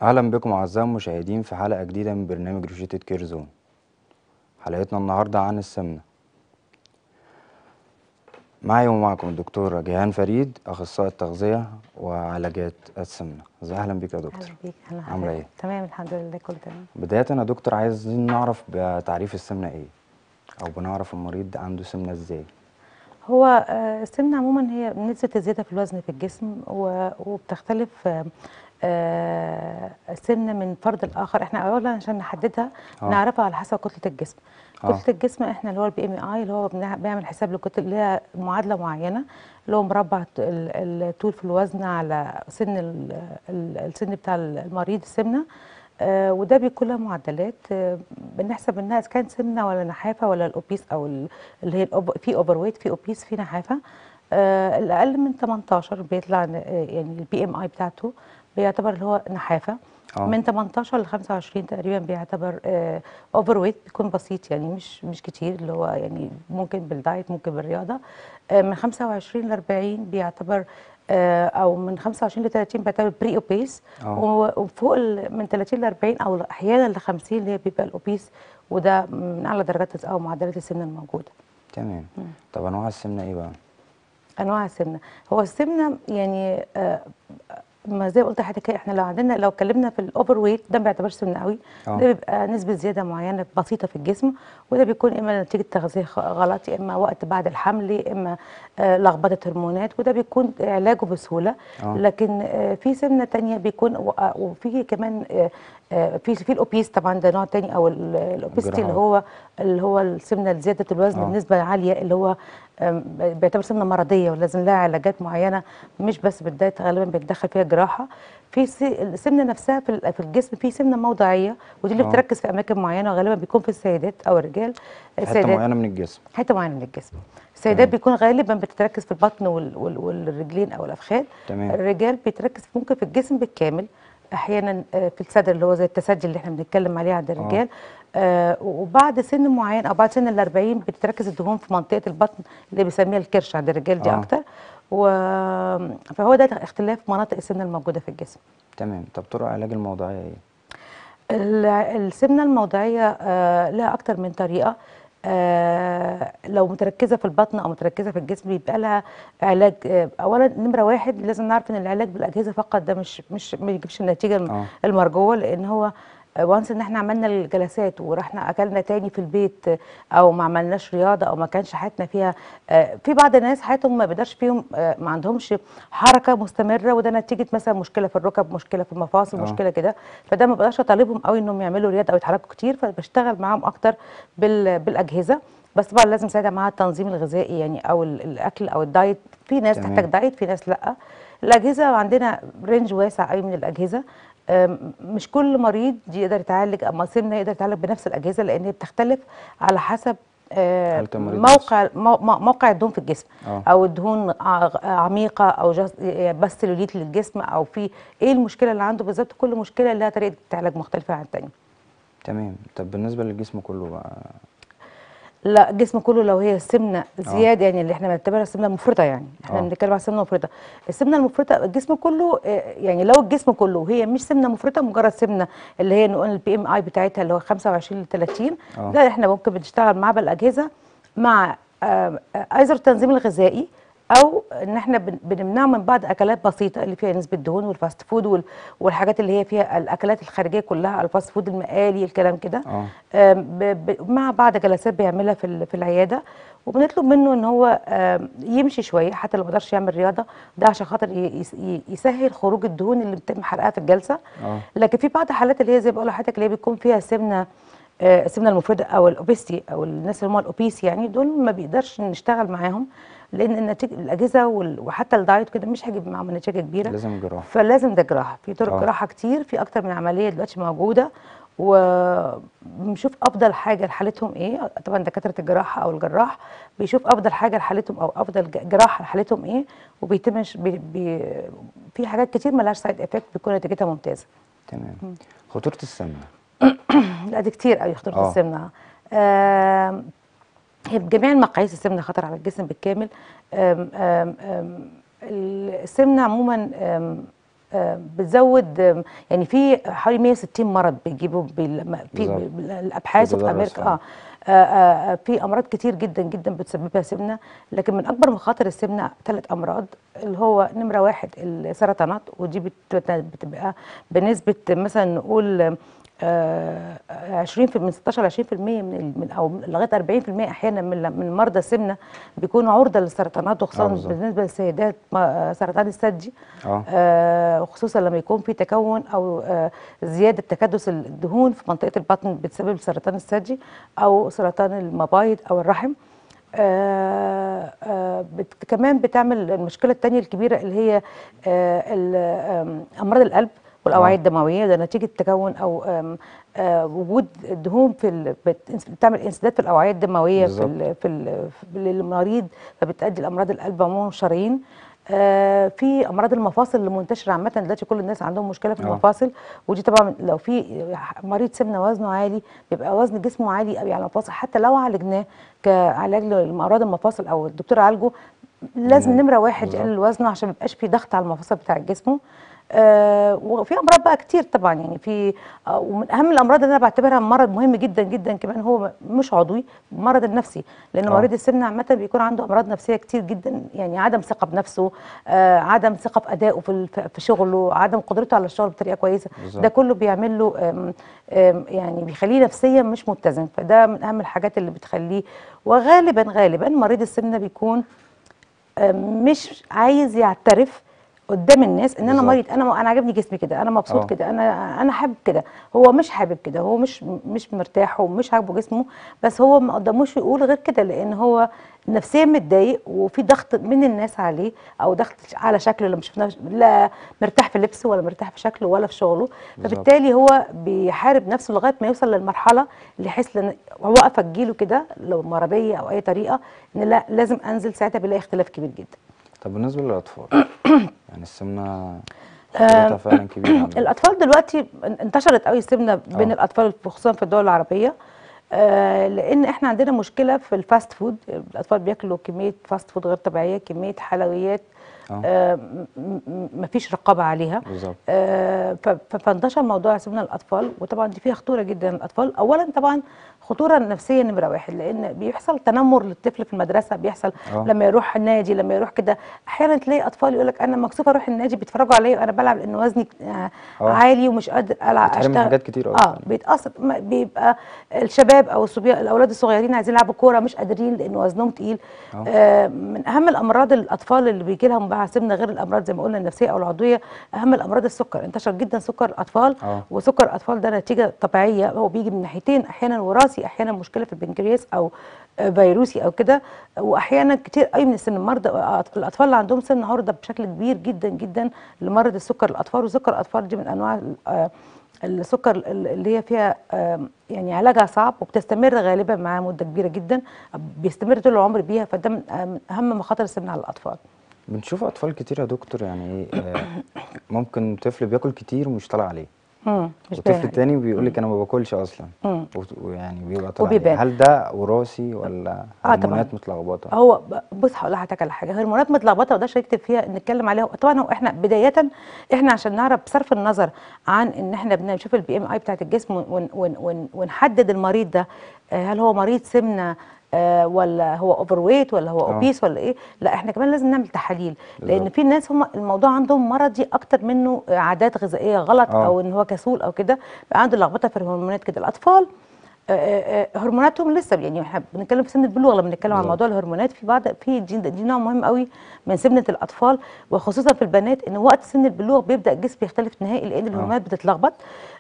أهلا بكم أعزائي المشاهدين في حلقة جديدة من برنامج روشيتة كير زون حلقتنا النهاردة عن السمنة معي ومعكم الدكتورة جيهان فريد أخصائي التغذية وعلاجات السمنة ازي أهلا بك يا دكتور اهلا بيك اهلا عاملة حضرتك. إيه؟ تمام الحمد لله كله تمام بداية يا دكتور عايزين نعرف بتعريف السمنة إيه أو بنعرف المريض عنده سمنة إزاي هو آه، السمنه عموما هي نسبه الزياده في الوزن في الجسم و- وبتختلف آه، آه، السمنه من فرد لاخر احنا اولا عشان نحددها آه. نعرفها على حسب كتله الجسم آه. كتله الجسم احنا اللي هو البي ام اي اللي هو بنع- بيعمل حساب لكتله اللي هي معادله معينه اللي هو مربع ال- الطول في الوزن على سن ال- ال- السن بتاع المريض السمنه آه، وده بيكون لها معدلات آه، بنحسب انها اذا كانت سمنه ولا نحافه ولا الاوبيس او ال- اللي هي الأوب- في اوفر ويت في اوبيس في نحافه آه، الاقل من 18 بيطلع ن- آه، يعني البي ام اي بتاعته بيعتبر اللي هو نحافه آه. من 18 ل 25 تقريبا بيعتبر اوفر ويت بيكون بسيط يعني مش مش كتير اللي هو يعني ممكن بالدايت ممكن بالرياضه آه، من 25 ل 40 بيعتبر آه، او من 25 ل 30 بيعتبر بري اوبيس آه. و- وفوق ال- من 30 ل 40 او احيانا ل 50 اللي هي بيبقى الاوبيس وده من اعلى درجات او معدلات السمنه الموجوده تمام طب أنواع السمنة إيه بقى انواع السمنه هو السمنه يعني آه، ما زي ما قلت لحضرتك كده، احنا لو عندنا لو اتكلمنا في الاوفر ويت ده ما بيعتبرش سمنه قوي آه. ده بيبقى نسبه زياده معينه بسيطه في الجسم وده بيكون اما نتيجه تغذيه خ- غلط يا اما وقت بعد الحمل يا اما آه، لخبطه هرمونات وده بيكون علاجه بسهوله آه. لكن آه، في سمنه تانية بيكون و- آه، وفي كمان آه، آه، في في الاوبيس طبعا ده نوع تاني او ال- الاوبيستي اللي الجراحات. هو اللي هو السمنه زياده الوزن آه. بنسبه عاليه اللي هو آم، بيعتبر سمنه مرضيه ولازم لها علاجات معينه مش بس بالدايت غالبا بيتدخل فيها جراحه في س- السمنه نفسها في ال- في الجسم في سمنه موضعيه ودي اللي آه. بتركز في اماكن معينه وغالبا بيكون في السيدات او الرجال حتة معينة من الجسم حته معينه من الجسم السيدات تمام. بيكون غالبا بتتركز في البطن وال وال والرجلين او الافخاذ تمام. الرجال بيتركز ممكن في الجسم بالكامل احيانا آه، في الصدر اللي هو زي التسجل اللي احنا بنتكلم عليه عند الرجال آه وبعد سن معين او بعد سن ال 40 بتتركز الدهون في منطقه البطن اللي بيسميها الكرش عند الرجال دي آه. اكتر و فهو ده اختلاف مناطق السمنه الموجوده في الجسم تمام طب طرق علاج الموضوعية إيه ال- السمنه الموضعيه آه، لها اكتر من طريقه آه، لو متركزه في البطن او متركزه في الجسم بيبقى لها علاج آه، اولا نمره واحد لازم نعرف ان العلاج بالاجهزه فقط ده مش مش ما يجيبش النتيجه الم- آه. المرجوه لان هو وانس ان احنا عملنا الجلسات ورحنا اكلنا تاني في البيت آه، او ما عملناش رياضه او ما كانش حياتنا فيها آه، في بعض الناس حياتهم ما بيقدرش فيهم آه، ما عندهمش حركه مستمره وده نتيجه مثلا مشكله في الركب مشكله في المفاصل آه. مشكله كده فده ما بقدرش اطالبهم قوي انهم يعملوا رياضه او يتحركوا كتير فبشتغل معاهم اكتر بال بالاجهزه بس طبعا لازم ساعتها معاها التنظيم الغذائي يعني او ال- الاكل او الدايت في ناس تمام. تحتاج دايت في ناس لا الاجهزه عندنا رينج واسع قوي من الاجهزه أم، مش كل مريض يقدر يتعالج اما سمنه يقدر يتعالج بنفس الاجهزه لان هي بتختلف على حسب آه، حالة المريض موقع مو- مو- موقع الدهون في الجسم آه. او الدهون ع- عميقه او جس- بس سيلوليت للجسم او في ايه المشكله اللي عنده بالظبط كل مشكله لها طريقه علاج مختلفه عن الثانيه تمام طب بالنسبة للجسم كله بقى لا الجسم كله لو هي السمنه زياده يعني اللي احنا بنعتبرها السمنه المفرطه يعني احنا آه. بنتكلم على السمنه المفرطه السمنه المفرطه الجسم كله آه، يعني لو الجسم كله هي مش سمنه مفرطه مجرد سمنه اللي هي نقول البي ام اي بتاعتها اللي هو 25 ل 30 آه. ده احنا ممكن بنشتغل معاه بالاجهزه مع آه، آه، ايزر التنظيم الغذائي او ان احنا بن- بنمنعه من بعض اكلات بسيطه اللي فيها نسبه دهون والفاست فود وال- والحاجات اللي هي فيها الاكلات الخارجيه كلها الفاست فود المقالي الكلام كده آه. آم، ب- ب- مع بعض جلسات بيعملها في ال- في العياده وبنطلب منه ان هو آم، يمشي شويه حتى لو ما قدرش يعمل رياضه ده عشان خاطر ي- يس- ي- يسهل خروج الدهون اللي بتتم حرقها في الجلسه آه. لكن في بعض الحالات اللي هي زي ما بقول لحضرتك اللي هي بيكون فيها سمنه آه، السمنه المفرطه او الاوبيستي او الناس اللي هم الاوبيس يعني دول ما بيقدرش نشتغل معاهم لان النتيجه الاجهزه وال- وحتى الدايت كده مش هيجيب معاهم نتيجه كبيره لازم جراحة فلازم ده جراحه في طرق آه. جراحه كتير في اكتر من عمليه دلوقتي موجوده وبنشوف افضل حاجه لحالتهم ايه طبعا دكاتره الجراحه او الجراح بيشوف افضل حاجه لحالتهم او افضل ج- جراحه لحالتهم ايه وبيتم ش- بي بي في حاجات كتير ملهاش سايد افكت بيكون نتيجتها ممتازه تمام خطورة السمنة لا دي كتير قوي خطوره آه. السمنه آم، هي بجميع المقاييس السمنه خطر على الجسم بالكامل آم، آم، آم، السمنه عموما آم، آه، بتزود آم، يعني في حوالي 160 مرض بيجيبوا بال- في بالظبط. بال- الابحاث في بتدرس امريكا فعلا. اه آه، آه، في امراض كتير جدا جدا بتسببها السمنه لكن من اكبر مخاطر السمنه ثلاث امراض اللي هو نمره واحد السرطانات ودي بت- بتبقى بنسبه مثلا نقول آه، 20 في من 16 ل 20% من ال- من او لغايه 40% احيانا من من مرضى السمنه بيكونوا عرضه للسرطانات آه، وخصوصا بالظبط. بالنسبه للسيدات ما- سرطان الثدي اه آه، وخصوصا لما يكون في تكون او آه، زياده تكدس الدهون في منطقه البطن بتسبب سرطان الثدي او سرطان المبايض او الرحم آه، آه، بت كمان بتعمل المشكله الثانيه الكبيره اللي هي آه، ال- آم، امراض القلب والاوعيه آه. الدمويه ده نتيجه تكون او آم، آه، وجود الدهون في ال- بت- بتعمل انسداد في الاوعيه الدمويه في بالظبط. ال في ال في للمريض فبتؤدي لامراض القلب عموما والشرايين آه، في امراض المفاصل اللي منتشره عامه دلوقتي كل الناس عندهم مشكله في آه. المفاصل ودي طبعا لو في مريض سمنه وزنه عالي بيبقى وزن جسمه عالي قوي على المفاصل حتى لو عالجناه كعلاج لامراض المفاصل او الدكتور عالجه لازم مم. نمره واحد بالظبط. يقلل وزنه عشان ما يبقاش في ضغط على المفاصل بتاع جسمه آه وفي امراض بقى كتير طبعا يعني في آه ومن اهم الامراض اللي انا بعتبرها مرض مهم جدا جدا كمان هو مش عضوي المرض النفسي لان آه. مريض السمنه عامه بيكون عنده امراض نفسيه كتير جدا يعني عدم ثقه بنفسه آه عدم ثقه في ادائه في ال- في شغله عدم قدرته على الشغل بطريقه كويسه بالظبط. ده كله بيعمل له آم، آم، يعني بيخليه نفسيا مش متزن فده من اهم الحاجات اللي بتخليه وغالبا غالبا مريض السمنه بيكون آم، مش عايز يعترف قدام الناس ان انا بالظبط. مريض انا انا عاجبني جسمي كده انا مبسوط آه. كده انا انا حابب كده هو مش حابب كده هو مش مش مرتاح ومش عاجبه جسمه بس هو ما قداموش يقول غير كده لان هو نفسيا متضايق وفي ضغط من الناس عليه او ضغط على شكله لما شفناه لا مرتاح في لبسه ولا مرتاح في شكله ولا في شغله بالظبط. فبالتالي هو بيحارب نفسه لغايه ما يوصل للمرحله اللي يحس ان هو واقفه تجيله كده لو مرضيه او اي طريقه ان لا لازم انزل ساعتها بيلاقي اختلاف كبير جدا طب بالنسبه للاطفال يعني السمنه خطورتها فعلا كبيره عندهم. الاطفال دلوقتي انتشرت قوي السمنه بين آه. الاطفال خصوصا في الدول العربيه آه لان احنا عندنا مشكله في الفاست فود الاطفال بياكلوا كميه فاست فود غير طبيعيه كميه حلويات آه. آه ما فيش رقابه عليها بالظبط آه، ف- ف- فانتشر موضوع سمنه الاطفال وطبعا دي فيها خطوره جدا للاطفال اولا طبعا خطوره نفسيه نمره واحد لان بيحصل تنمر للطفل في المدرسه بيحصل آه. لما يروح النادي لما يروح كده احيانا تلاقي اطفال يقول لك انا مكسوف اروح النادي بيتفرجوا عليا وانا بلعب لان وزني آه آه. عالي ومش قادر العب بيتحرم من حاجات كتير أوي اه فعلا. بيتاثر ما- بيبقى الشباب او الصبيان الاولاد الصغيرين عايزين يلعبوا كوره مش قادرين لان وزنهم تقيل آه. آه من اهم الامراض الاطفال اللي بيجي لهم بقى سمنه غير الامراض زي ما قلنا النفسيه او العضويه اهم الامراض السكر انتشر جدا سكر الاطفال آه. وسكر الاطفال ده نتيجه طبيعيه هو بيجي من ناحيتين احيانا وراثي احيانا مشكله في البنكرياس او آه، فيروسي او كده واحيانا كتير قوي من السن المرضى آه، الاطفال اللي عندهم سن عرضه بشكل كبير جدا جدا لمرض السكر الاطفال وسكر الاطفال دي من انواع آه، السكر ال- اللي هي فيها آم، يعني علاجها صعب وبتستمر غالبا معاها مده كبيره جدا بيستمر طول العمر بيها فده من آه، من اهم مخاطر السمنه على الاطفال بنشوف اطفال كتير يا دكتور يعني ايه آه، ممكن طفل بياكل كتير ومش طالع عليه مم، مش باين وطفل عليه. تاني بيقول لك انا ما باكلش اصلا مم. وت- ويعني بيبقى طالع عليه وبيبان. هل ده وراثي ولا آه، طبعاً. هرمونات متلخبطه هو ب- بص هقول لحضرتك على حاجه هرمونات متلخبطه وده نكتب فيها نتكلم عليها طبعا هو احنا بدايه احنا عشان نعرف بصرف النظر عن ان احنا بنشوف البي ام اي بتاعت الجسم ون ون ون ونحدد المريض ده آه، هل هو مريض سمنه آه، ولا هو اوفر ويت ولا هو آه. اوبيس ولا ايه لا احنا كمان لازم نعمل تحاليل لان بالظبط. في ناس هم الموضوع عندهم مرضي اكتر منه آه، عادات غذائيه غلط آه. او ان هو كسول او كده بقى عنده لخبطه في الهرمونات كده الاطفال آه، آه، آه، هرموناتهم لسه يعني احنا بنتكلم في سن البلوغ لما بنتكلم عن بالظبط. موضوع الهرمونات في بعض في دي, دي نوع مهم قوي من سمنه الاطفال وخصوصا في البنات ان وقت سن البلوغ بيبدا الجسم يختلف نهائي لان الهرمونات بتتلخبط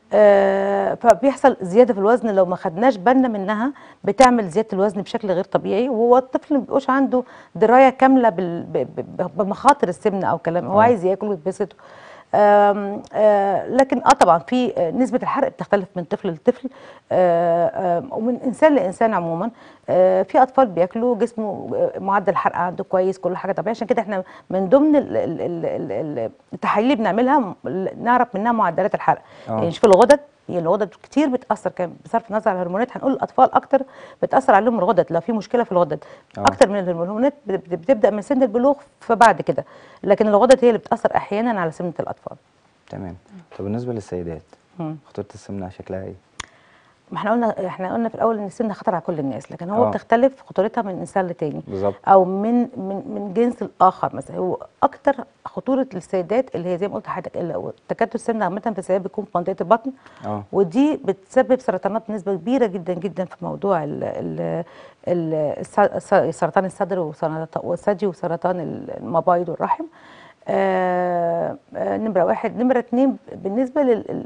آه فبيحصل زياده في الوزن لو ما خدناش بالنا منها بتعمل زياده الوزن بشكل غير طبيعي وهو الطفل ما بيبقاش عنده درايه كامله بال- ب- ب- بمخاطر السمنه او كلام هو آه. عايز ياكل ويتبسط آم، آه لكن اه طبعا في آه، نسبه الحرق بتختلف من طفل لطفل آه، آم، ومن انسان لانسان عموما آه، في اطفال بياكلوا جسمه آه، معدل الحرق عنده كويس كل حاجه طبيعيه عشان كده احنا من ضمن ال- ال- ال- ال- ال- التحاليل اللي بنعملها م- نعرف منها معدلات الحرق آه. يعني نشوف الغدد هي الغدد كتير بتاثر كان بصرف النظر عن الهرمونات هنقول الاطفال اكتر بتاثر عليهم الغدد لو في مشكله في الغدد آه. اكتر من الهرمونات بت- بتبدا من سن البلوغ فبعد كده لكن الغدد هي اللي بتاثر احيانا على سمنه الاطفال تمام طب بالنسبه للسيدات مم. خطوره السمنه شكلها ايه ما احنا قلنا احنا قلنا في الاول ان السمنه خطر على كل الناس لكن هو آه. بتختلف خطورتها من انسان لتاني بالظبط او من من من جنس الاخر مثلا هو اكتر خطوره للسيدات اللي هي زي ما قلت لحضرتك ال- تكتل السمنه عامه في السيدات بيكون في منطقه البطن اه ودي بتسبب سرطانات بنسبه كبيره جدا جدا في موضوع ال ال ال الس- الس- سرطان الصدر وسرطان والثدي وسرطان المبايض والرحم آه آه نمره واحد نمره اتنين بالنسبه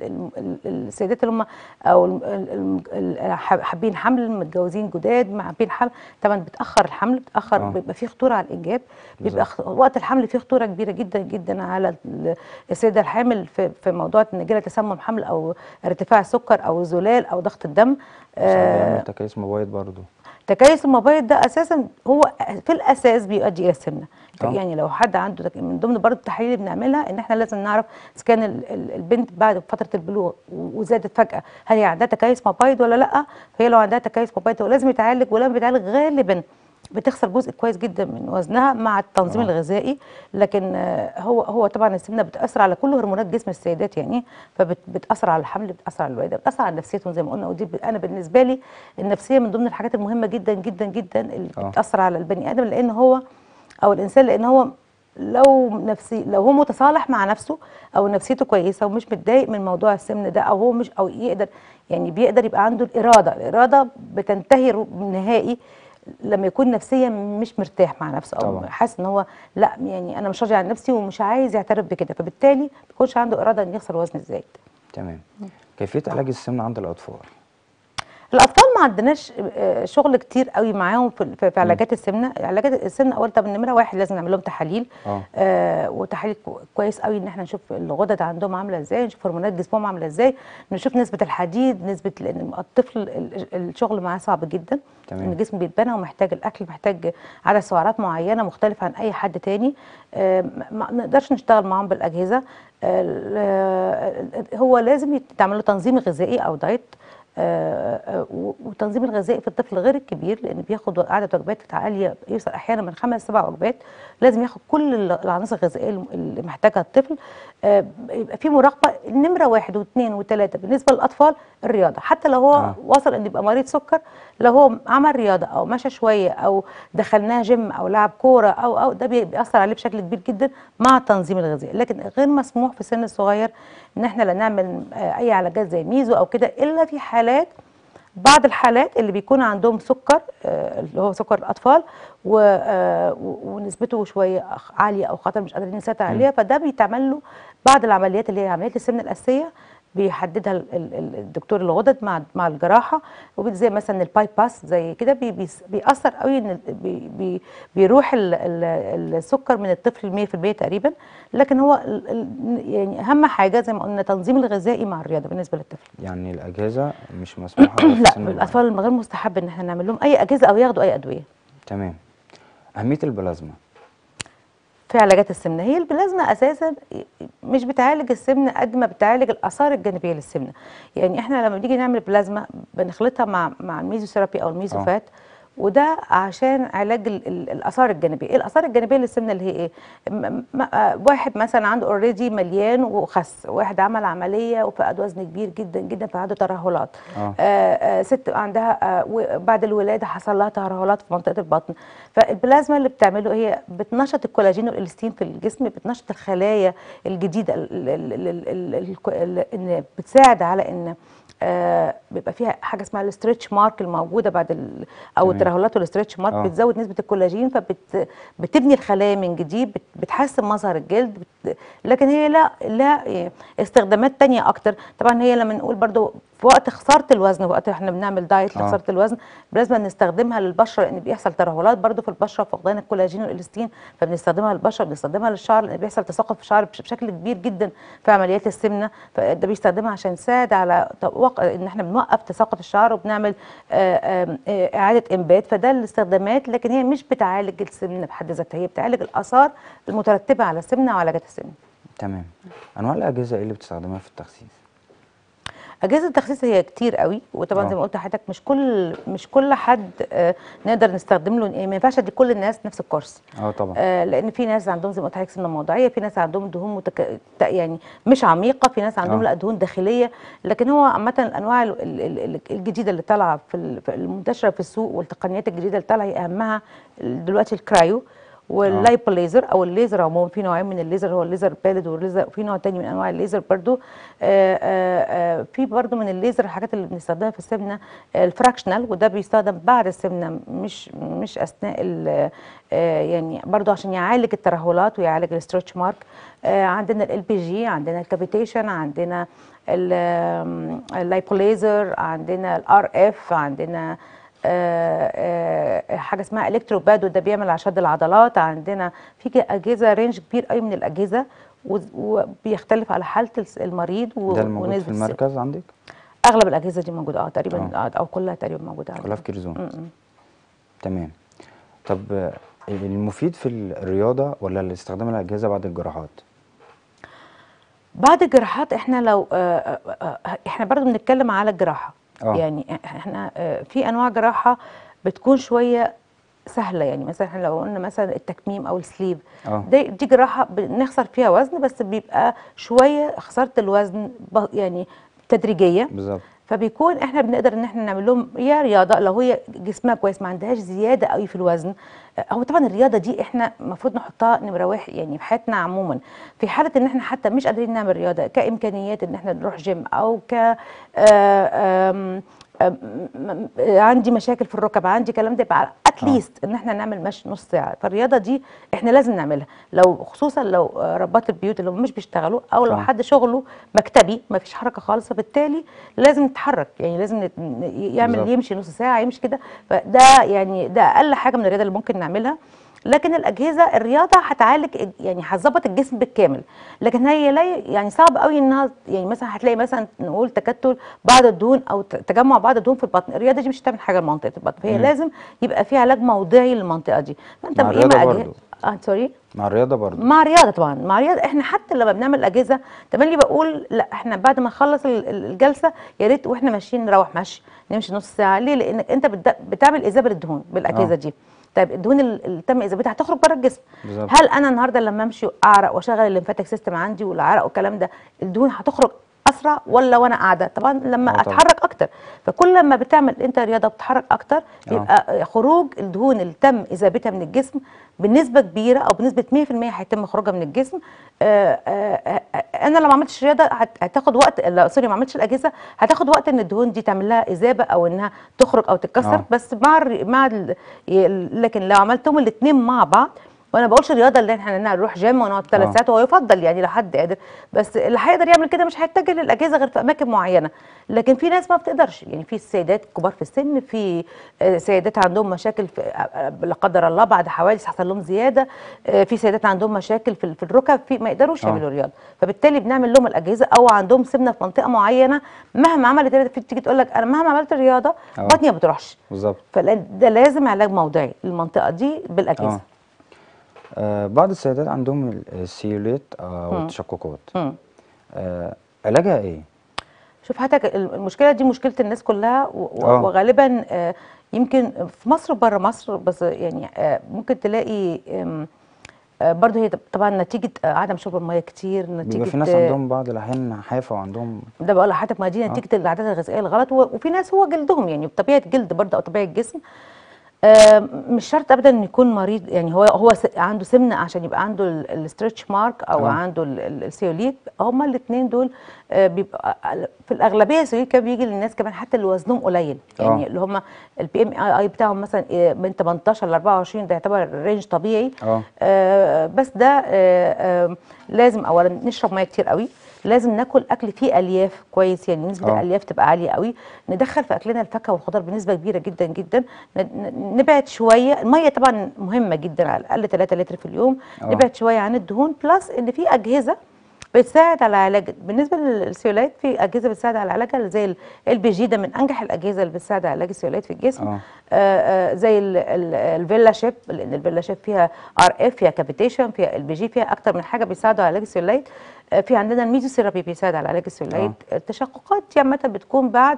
للسيدات اللي هم او ال- ال- ال- ال- حابين حمل متجوزين جداد مع حابين حمل طبعا بتاخر الحمل بتاخر آه. بيبقى فيه خطوره على الانجاب بيبقى بالظبط. خ- وقت الحمل فيه خطوره كبيره جدا جدا على ال- السيده الحامل في في موضوع ان جالها تسمم حمل او ارتفاع السكر او زلال او ضغط الدم آه آه بيعمل تكيس مبيض برضه تكيس المبيض ده اساسا هو في الاساس بيؤدي الى السمنه آه. يعني لو حد عنده تك... من ضمن برضه التحاليل اللي بنعملها ان احنا لازم نعرف اذا كان ال- ال- البنت بعد فتره البلوغ و- وزادت فجاه هل هي عندها تكيس مبيض ولا لا فهي لو عندها تكيس مبيض هو لازم يتعالج ولما بيتعالج غالبا بتخسر جزء كويس جدا من وزنها مع التنظيم آه. الغذائي لكن آه، هو هو طبعا السمنه بتاثر على كل هرمونات جسم السيدات يعني فبتاثر على الحمل بتاثر على الولاده بتاثر على نفسيتهم زي ما قلنا ودي ب- انا بالنسبه لي النفسيه من ضمن الحاجات المهمه جدا جدا جدا اللي آه. بتاثر على البني ادم لان هو او الانسان لان هو لو نفسي لو هو متصالح مع نفسه او نفسيته كويسه ومش متضايق من موضوع السمن ده او هو مش او يقدر يعني بيقدر يبقى عنده الاراده الاراده بتنتهي رو- نهائي لما يكون نفسيا مش مرتاح مع نفسه او طبعاً. حاسس ان هو لا يعني انا مش راضي عن نفسي ومش عايز يعترف بكده فبالتالي ما بيكونش عنده اراده ان يخسر وزن الزايد تمام كيفيه علاج السمنه عند الاطفال الاطفال ما عندناش آه، شغل كتير قوي معاهم في في في علاجات السمنه علاجات السمنه اول طب نمره واحد لازم نعمل لهم تحاليل اه آه وتحاليل كو- كويس قوي ان احنا نشوف الغدد عندهم عامله ازاي نشوف هرمونات جسمهم عامله ازاي نشوف نسبه الحديد نسبه لان الطفل ال- الشغل معاه صعب جدا تمام. ان الجسم بيتبنى ومحتاج الاكل محتاج عدد سعرات معينه مختلفه عن اي حد تاني آه ما ما نقدرش نشتغل معاهم بالاجهزه آه ال- هو لازم يتعمل له تنظيم غذائي او دايت آه، آه، و- والتنظيم الغذائي في الطفل غير الكبير لان بياخد عدد وجبات عاليه يوصل احيانا من خمس سبع وجبات لازم ياخد كل ال- العناصر الغذائيه الم- اللي محتاجها الطفل آه، يبقى في مراقبه نمره واحد واثنين وثلاثه بالنسبه للاطفال الرياضه حتى لو هو آه. وصل ان يبقى مريض سكر لو هو عمل رياضه او مشى شويه او دخلناه جيم او لعب كوره او او ده بي- بيأثر عليه بشكل كبير جدا مع التنظيم الغذائي لكن غير مسموح في السن الصغير ان احنا لا نعمل آه، اي علاجات زي ميزو او كده الا في حالات بعض الحالات اللي بيكون عندهم سكر آه، اللي هو سكر الاطفال و- آه، و- ونسبته شويه أخ- عاليه او خطر مش قادرين نسيطر عليها فده بيتعمل له بعض العمليات اللي هي عمليات السمنه الاساسيه بيحددها ال- ال- ال- الدكتور الغدد مع مع الجراحه وزي مثلا الباي باس زي كده بي بيس- بيأثر قوي ان ال- بي بي بيروح ال- ال- السكر من الطفل 100% تقريبا لكن هو ال- ال- يعني اهم حاجه زي ما قلنا تنظيم الغذائي مع الرياضه بالنسبه للطفل يعني الاجهزه مش مسموحه في لا سن معين. الاطفال غير مستحب ان احنا نعمل لهم اي اجهزه او ياخدوا اي ادويه تمام اهميه البلازما في علاجات السمنه هي البلازما اساسا مش بتعالج السمنه قد ما بتعالج الاثار الجانبيه للسمنه يعني احنا لما بنيجي نعمل بلازما بنخلطها مع مع الميزوثيرابي او الميزوفات وده عشان علاج ال- ال- الاثار الجانبيه ايه الاثار الجانبيه للسمنه اللي هي ايه م- م- آه، واحد مثلا عنده اوريدي مليان وخس واحد عمل عمليه وفقد وزن كبير جدا جدا فعنده ترهلات اه آه، آه، ست عندها آه، و- بعد الولاده حصل لها ترهلات في منطقه البطن فالبلازما اللي بتعمله هي بتنشط الكولاجين والالاستين في الجسم بتنشط الخلايا الجديده ال- ال- ال- ال- ال- الكو- ال- ان بتساعد على ان آه بيبقى فيها حاجه اسمها الاسترتش مارك الموجوده بعد ال او تمام. الترهلات والاسترتش مارك آه. بتزود نسبه الكولاجين فبتبني الخلايا من جديد بت- بتحسن مظهر الجلد بت لكن هي لا لا إيه، استخدامات تانية اكتر طبعا هي لما نقول برضو في وقت خساره الوزن وقت احنا بنعمل دايت آه. لخساره الوزن لازم نستخدمها للبشره لان بيحصل ترهلات برضو في البشره فقدان الكولاجين والالاستين فبنستخدمها للبشره بنستخدمها للشعر لان بيحصل تساقط في الشعر بش- بشكل كبير جدا في عمليات السمنه فده بيستخدمها عشان يساعد على توق- ان احنا بنوقف تساقط الشعر وبنعمل آه، آم، آه، اعاده انبات فده الاستخدامات لكن هي مش بتعالج السمنه بحد ذاتها هي بتعالج الاثار المترتبه على السمنه وعلاجات السمنه تمام انواع الاجهزه ايه اللي بتستخدمها في التخسيس اجهزه التخسيس هي كتير قوي وطبعا آه. زي ما قلت لحضرتك مش كل مش كل حد آه، نقدر نستخدم له يعني ما ينفعش ادي كل الناس نفس الكورس اه طبعا آه، لان في ناس عندهم زي ما قلت لحضرتك سمنه موضعيه في ناس عندهم دهون متك... ت- يعني مش عميقه في ناس عندهم آه. لا دهون داخليه لكن هو عامه الانواع ال- ال- ال- الجديده اللي طالعه في ال- في المنتشره في السوق والتقنيات الجديده اللي طالعه هي اهمها دلوقتي الكرايو واللايبوليزر او الليزر عموما في نوعين من الليزر هو الليزر بارد والليزر وفي نوع تاني من انواع الليزر برضو آه، آه، آه، في برضو من الليزر الحاجات اللي بنستخدمها في السمنه آه، الفراكشنال وده بيستخدم بعد السمنه مش مش اثناء ال- آه، يعني برضو عشان يعالج الترهلات ويعالج الستريتش مارك آه، عندنا ال بي جي عندنا الكافيتيشن عندنا اللايبوليزر عندنا الار اف عندنا آه، آه، حاجه اسمها الكتروباد وده بيعمل على شد العضلات عندنا في ك- اجهزه رينج كبير قوي من الاجهزه و- وبيختلف على حاله الس- المريض و- ده الموجود في ونسبة السن. المركز عندك اغلب الاجهزه دي موجوده اه تقريبا آه. آه. او كلها تقريبا موجوده عندنا. كلها في كير زون م-م. تمام طب آه، المفيد في الرياضه ولا استخدام الاجهزه بعد الجراحات بعد الجراحات احنا لو آه، آه، آه، احنا برضو بنتكلم على الجراحه آه. يعني احنا آه، في انواع جراحه بتكون شويه سهله يعني مثلا احنا لو قلنا مثلا التكميم او السليب اه دي دي جراحه بنخسر فيها وزن بس بيبقى شويه خساره الوزن ب- يعني تدريجيه بالظبط فبيكون احنا بنقدر ان احنا نعمل لهم يا رياضه لو هي جسمها كويس ما عندهاش زياده قوي في الوزن آه، هو طبعا الرياضه دي احنا المفروض نحطها نمره واحد يعني في حياتنا عموما في حاله ان احنا حتى مش قادرين نعمل رياضه كامكانيات ان احنا نروح جيم او ك آه، آم، آم، م- م- عندي مشاكل في الركب عندي كلام ده يبقى اتليست ان احنا نعمل مشي نص ساعه فالرياضه دي احنا لازم نعملها لو خصوصا لو آه، ربات البيوت اللي هم مش بيشتغلوا او لو صح. حد شغله مكتبي ما فيش حركه خالص فبالتالي لازم نتحرك يعني لازم نت- ن- يعمل بالظبط. يمشي نص ساعه يمشي كده فده يعني ده اقل حاجه من الرياضه اللي ممكن نعملها لكن الاجهزه الرياضه هتعالج يعني هتظبط الجسم بالكامل لكن هي لا يعني صعب قوي انها يعني مثلا هتلاقي مثلا نقول تكتل بعض الدهون او ت- تجمع بعض الدهون في البطن الرياضه دي مش هتعمل حاجه لمنطقه البطن فهي مم. لازم يبقى في علاج موضعي للمنطقه دي فانت مع يا إما الرياضة أجه- برضو. اه سوري مع الرياضه برضه مع رياضه طبعا مع رياضه احنا حتى لما بنعمل اجهزه تملي بقول لا احنا بعد ما نخلص ال- ال- الجلسه يا ريت واحنا ماشيين نروح مشي نمشي نص ساعه ليه لانك انت بت- بتعمل اذابه للدهون بالاجهزه آه. دي طيب الدهون ال- اللي تم اذابتها هتخرج بره الجسم بالظبط. هل انا النهارده لما امشي واعرق واشغل الليمفاتيك سيستم عندي والعرق والكلام ده الدهون هتخرج اسرع ولا وانا قاعده طبعا لما آه طبعاً. اتحرك اكتر فكل لما بتعمل انت رياضه بتتحرك اكتر يبقى خروج الدهون اللي تم اذابتها من الجسم بنسبه كبيره او بنسبه 100% هيتم خروجها من الجسم آه، آه، آه، انا لو ما عملتش رياضه هت- هتاخد وقت لا سوري ما عملتش الاجهزه هتاخد وقت ان الدهون دي تعمل لها اذابه او انها تخرج او تتكسر آه. بس مع الر- مع ال- ي- لكن لو عملتهم الاثنين مع بعض وانا بقولش الرياضه اللي احنا نروح جيم ونقعد ثلاث آه. ساعات وهو يفضل يعني لو حد قادر بس اللي هيقدر يعمل كده مش هيتجه للاجهزه غير في اماكن معينه لكن في ناس ما بتقدرش يعني في سيدات كبار في السن في آه، سيدات عندهم مشاكل في آه، آه، لا قدر الله بعد حوادث حصل لهم زياده آه، في سيدات عندهم مشاكل في في الركب في ما يقدروش آه. يعملوا رياضه فبالتالي بنعمل لهم الاجهزه او عندهم سمنه في منطقه معينه مهما عملت رياضة، في تيجي تقول لك انا مهما عملت الرياضه آه. بطني ما بتروحش بالظبط فده لازم علاج موضعي للمنطقه دي بالاجهزه اه آه، بعض السيدات عندهم ال- السيوليت آه، مم. والتشققات مم. آه، علاجها ايه؟ شوف حضرتك المشكله دي مشكله الناس كلها و- و- آه. وغالبا آه، يمكن في مصر وبره مصر بس يعني آه، ممكن تلاقي آم، آه، برضه هي طبعا نتيجه آه، عدم شرب الميه كتير نتيجه بيبقى في ناس آه، عندهم بعض الاحيان نحافه وعندهم ده بقول لحضرتك ما دي نتيجه العادات الغذائيه الغلط و- وفي ناس هو جلدهم يعني بطبيعه جلد برضه او طبيعه جسم آه، مش شرط ابدا ان يكون مريض يعني هو هو س- عنده سمنه عشان يبقى عنده الستريتش مارك او آه. عنده ال- ال- السيوليت هما الاثنين دول آه، بيبقى في الاغلبيه السيوليت كان بيجي للناس كمان حتى اللي وزنهم قليل يعني آه. اللي هم البي ام اي اي بتاعهم مثلا آه، من 18 ل 24 ده يعتبر رينج طبيعي اه آه، بس ده آه، آه، لازم اولا نشرب ميه كتير قوي لازم ناكل اكل فيه الياف كويس يعني نسبه آه. الالياف تبقى عاليه قوي ندخل في اكلنا الفاكهه والخضار بنسبه كبيره جدا جدا ن- ن- نبعد شويه الميه طبعا مهمه جدا على الاقل 3 لتر في اليوم آه. نبعد شويه عن الدهون بلس ان في اجهزه بتساعد على علاج بالنسبه للسيولات في اجهزه بتساعد على علاجها زي البي جي ده من انجح الاجهزه اللي بتساعد على علاج السيولات في الجسم آه. آه، آه، زي ال- ال- الفيلا شيب لان الفيلا شيب فيها ار اف فيها كابيتيشن فيها البي جي فيها اكتر من حاجه بيساعدوا على علاج السيوليت آه، في عندنا الميزوثيرابي بيساعد على علاج السلولايت التشققات دي عامه بتكون بعد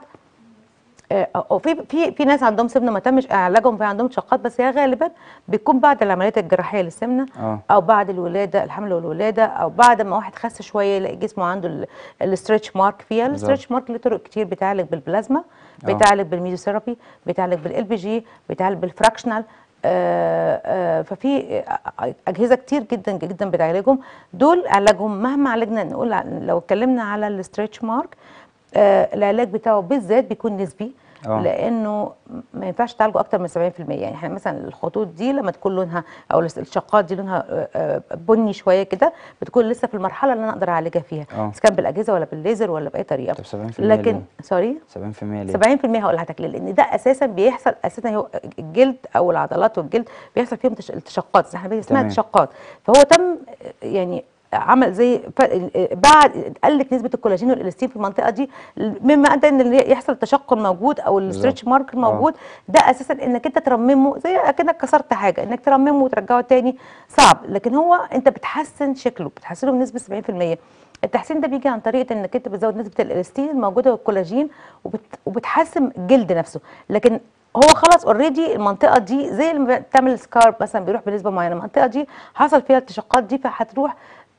آه، أو في في في ناس عندهم سمنه ما تمش علاجهم في عندهم تشققات بس هي غالبا بيكون بعد العمليات الجراحيه للسمنه اه او بعد الولاده الحمل والولاده او بعد ما واحد خس شويه يلاقي جسمه عنده الاسترتش مارك فيها بالظبط. الاسترتش مارك له طرق كتير بتعالج بالبلازما آه. بتعالج بالميزوثيرابي بتعالج بالال بي جي بتعالج بالفراكشنال آه، آه، ففي اجهزه كتير جدا جدا بتعالجهم دول علاجهم مهما عالجنا نقول ع- لو اتكلمنا على الاسترتش مارك آه، العلاج بتاعه بالذات بيكون نسبي آه. لانه ما ينفعش تعالجه اكتر من 70% يعني احنا مثلا الخطوط دي لما تكون لونها او الس- الشقات دي لونها آه، آه، بني شويه كده بتكون لسه في المرحله اللي انا اقدر اعالجها فيها آه. اذا كان بالاجهزه ولا بالليزر ولا باي طريقه طب 70% لكن ليه؟ سوري 70% ليه؟ 70% هقول لحضرتك ليه لان ده اساسا بيحصل اساسا هو الجلد او العضلات والجلد بيحصل فيهم تش- التشققات احنا اسمها تمام. تشققات فهو تم يعني عمل زي ف- بعد قلت نسبه الكولاجين والالاستين في المنطقه دي مما ادى ان اللي يحصل التشقق موجود او الاسترتش بالظبط. مارك موجود ده اساسا انك انت ترممه زي اكنك كسرت حاجه انك ترممه وترجعه تاني صعب لكن هو انت بتحسن شكله بتحسنه بنسبه 70% التحسين ده بيجي عن طريقه انك انت بتزود نسبه الالاستين الموجوده والكولاجين وبت... وبتحسن الجلد نفسه لكن هو خلاص اوريدي المنطقه دي زي اللي بتعمل سكارب مثلا بيروح بنسبه معينه المنطقه دي حصل فيها التشققات دي فهتروح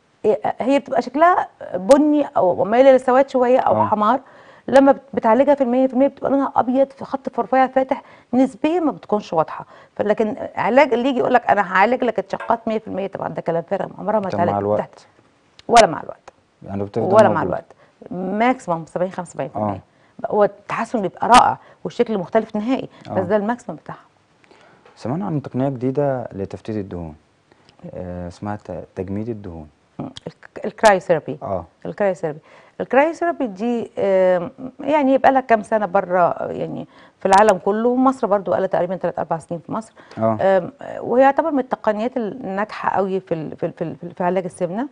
هي بتبقى شكلها بني او مايله للسواد شويه او آه. حمار لما بت- بتعالجها في المية في المية بتبقى لونها ابيض في خط رفيع فاتح نسبيا ما بتكونش واضحه فلكن علاج اللي يجي يقول لك انا هعالج لك التشققات 100% طبعا ده كلام فارغ عمرها ما طب مع تعالج الوقت تحت ولا مع الوقت يعني بتفضل ولا مع موجودة. الوقت ماكسيموم 70 75% آه. هو التحسن بيبقى رائع والشكل مختلف نهائي آه. بس ده الماكسيموم بتاعها سمعنا عن تقنية جديدة لتفتيت الدهون آه اسمها ت- تجميد الدهون الك- الكرايوثيرابي اه الكرايوثيرابي الكرايوثيرابي دي آم، يعني يبقى لها كام سنه بره يعني في العالم كله مصر برضو بقى لها تقريبا 3 4 سنين في مصر اه آم، وهي يعتبر من التقنيات الناجحه قوي في ال- في ال- في, ال- في علاج السمنه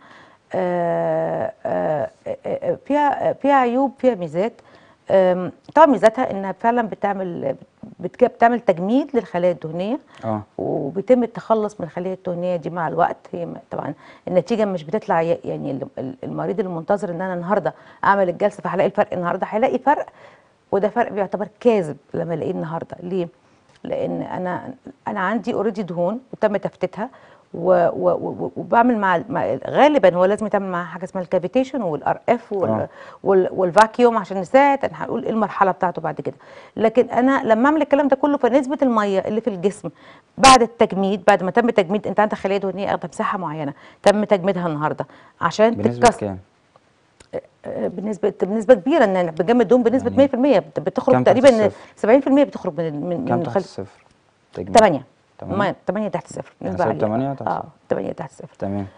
آه، آه، آه، فيها فيها عيوب فيها ميزات آم، طبعا ميزاتها انها فعلا بتعمل بتج- بتعمل تجميد للخلايا الدهنيه اه وبيتم التخلص من الخليه الدهنيه دي مع الوقت هي م- طبعا النتيجه مش بتطلع ي- يعني ال- ال- المريض المنتظر ان انا النهارده اعمل الجلسه فهلاقي الفرق النهارده هيلاقي فرق وده فرق بيعتبر كاذب لما الاقيه النهارده ليه؟ لان انا انا عندي اوريدي دهون وتم تفتيتها و- و- و- وبعمل مع مع- غالبا هو لازم يتعمل معاه حاجه اسمها الكافيتيشن والار اف آه. والفاكيوم عشان نساعد انا هنقول ايه المرحله بتاعته بعد كده لكن انا لما اعمل الكلام ده كله فنسبه الميه اللي في الجسم بعد التجميد بعد ما تم تجميد انت عندك خليه دهنيه اخده مساحه معينه تم تجميدها النهارده عشان بنسبة تتكسر كام؟ آه، بنسبه بنسبه كبيره ان بجمد دهون بنسبه يعني 100% بت- بتخرج كام تحت تقريبا الصفر؟ 70% بتخرج من من كام من تحت الخل... الصفر؟ تجميد 8 تمانية؟ 8 تحت الصفر يعني نسبة سالب عالية. تمانية تحت اه الصفر. 8 تحت الصفر تمام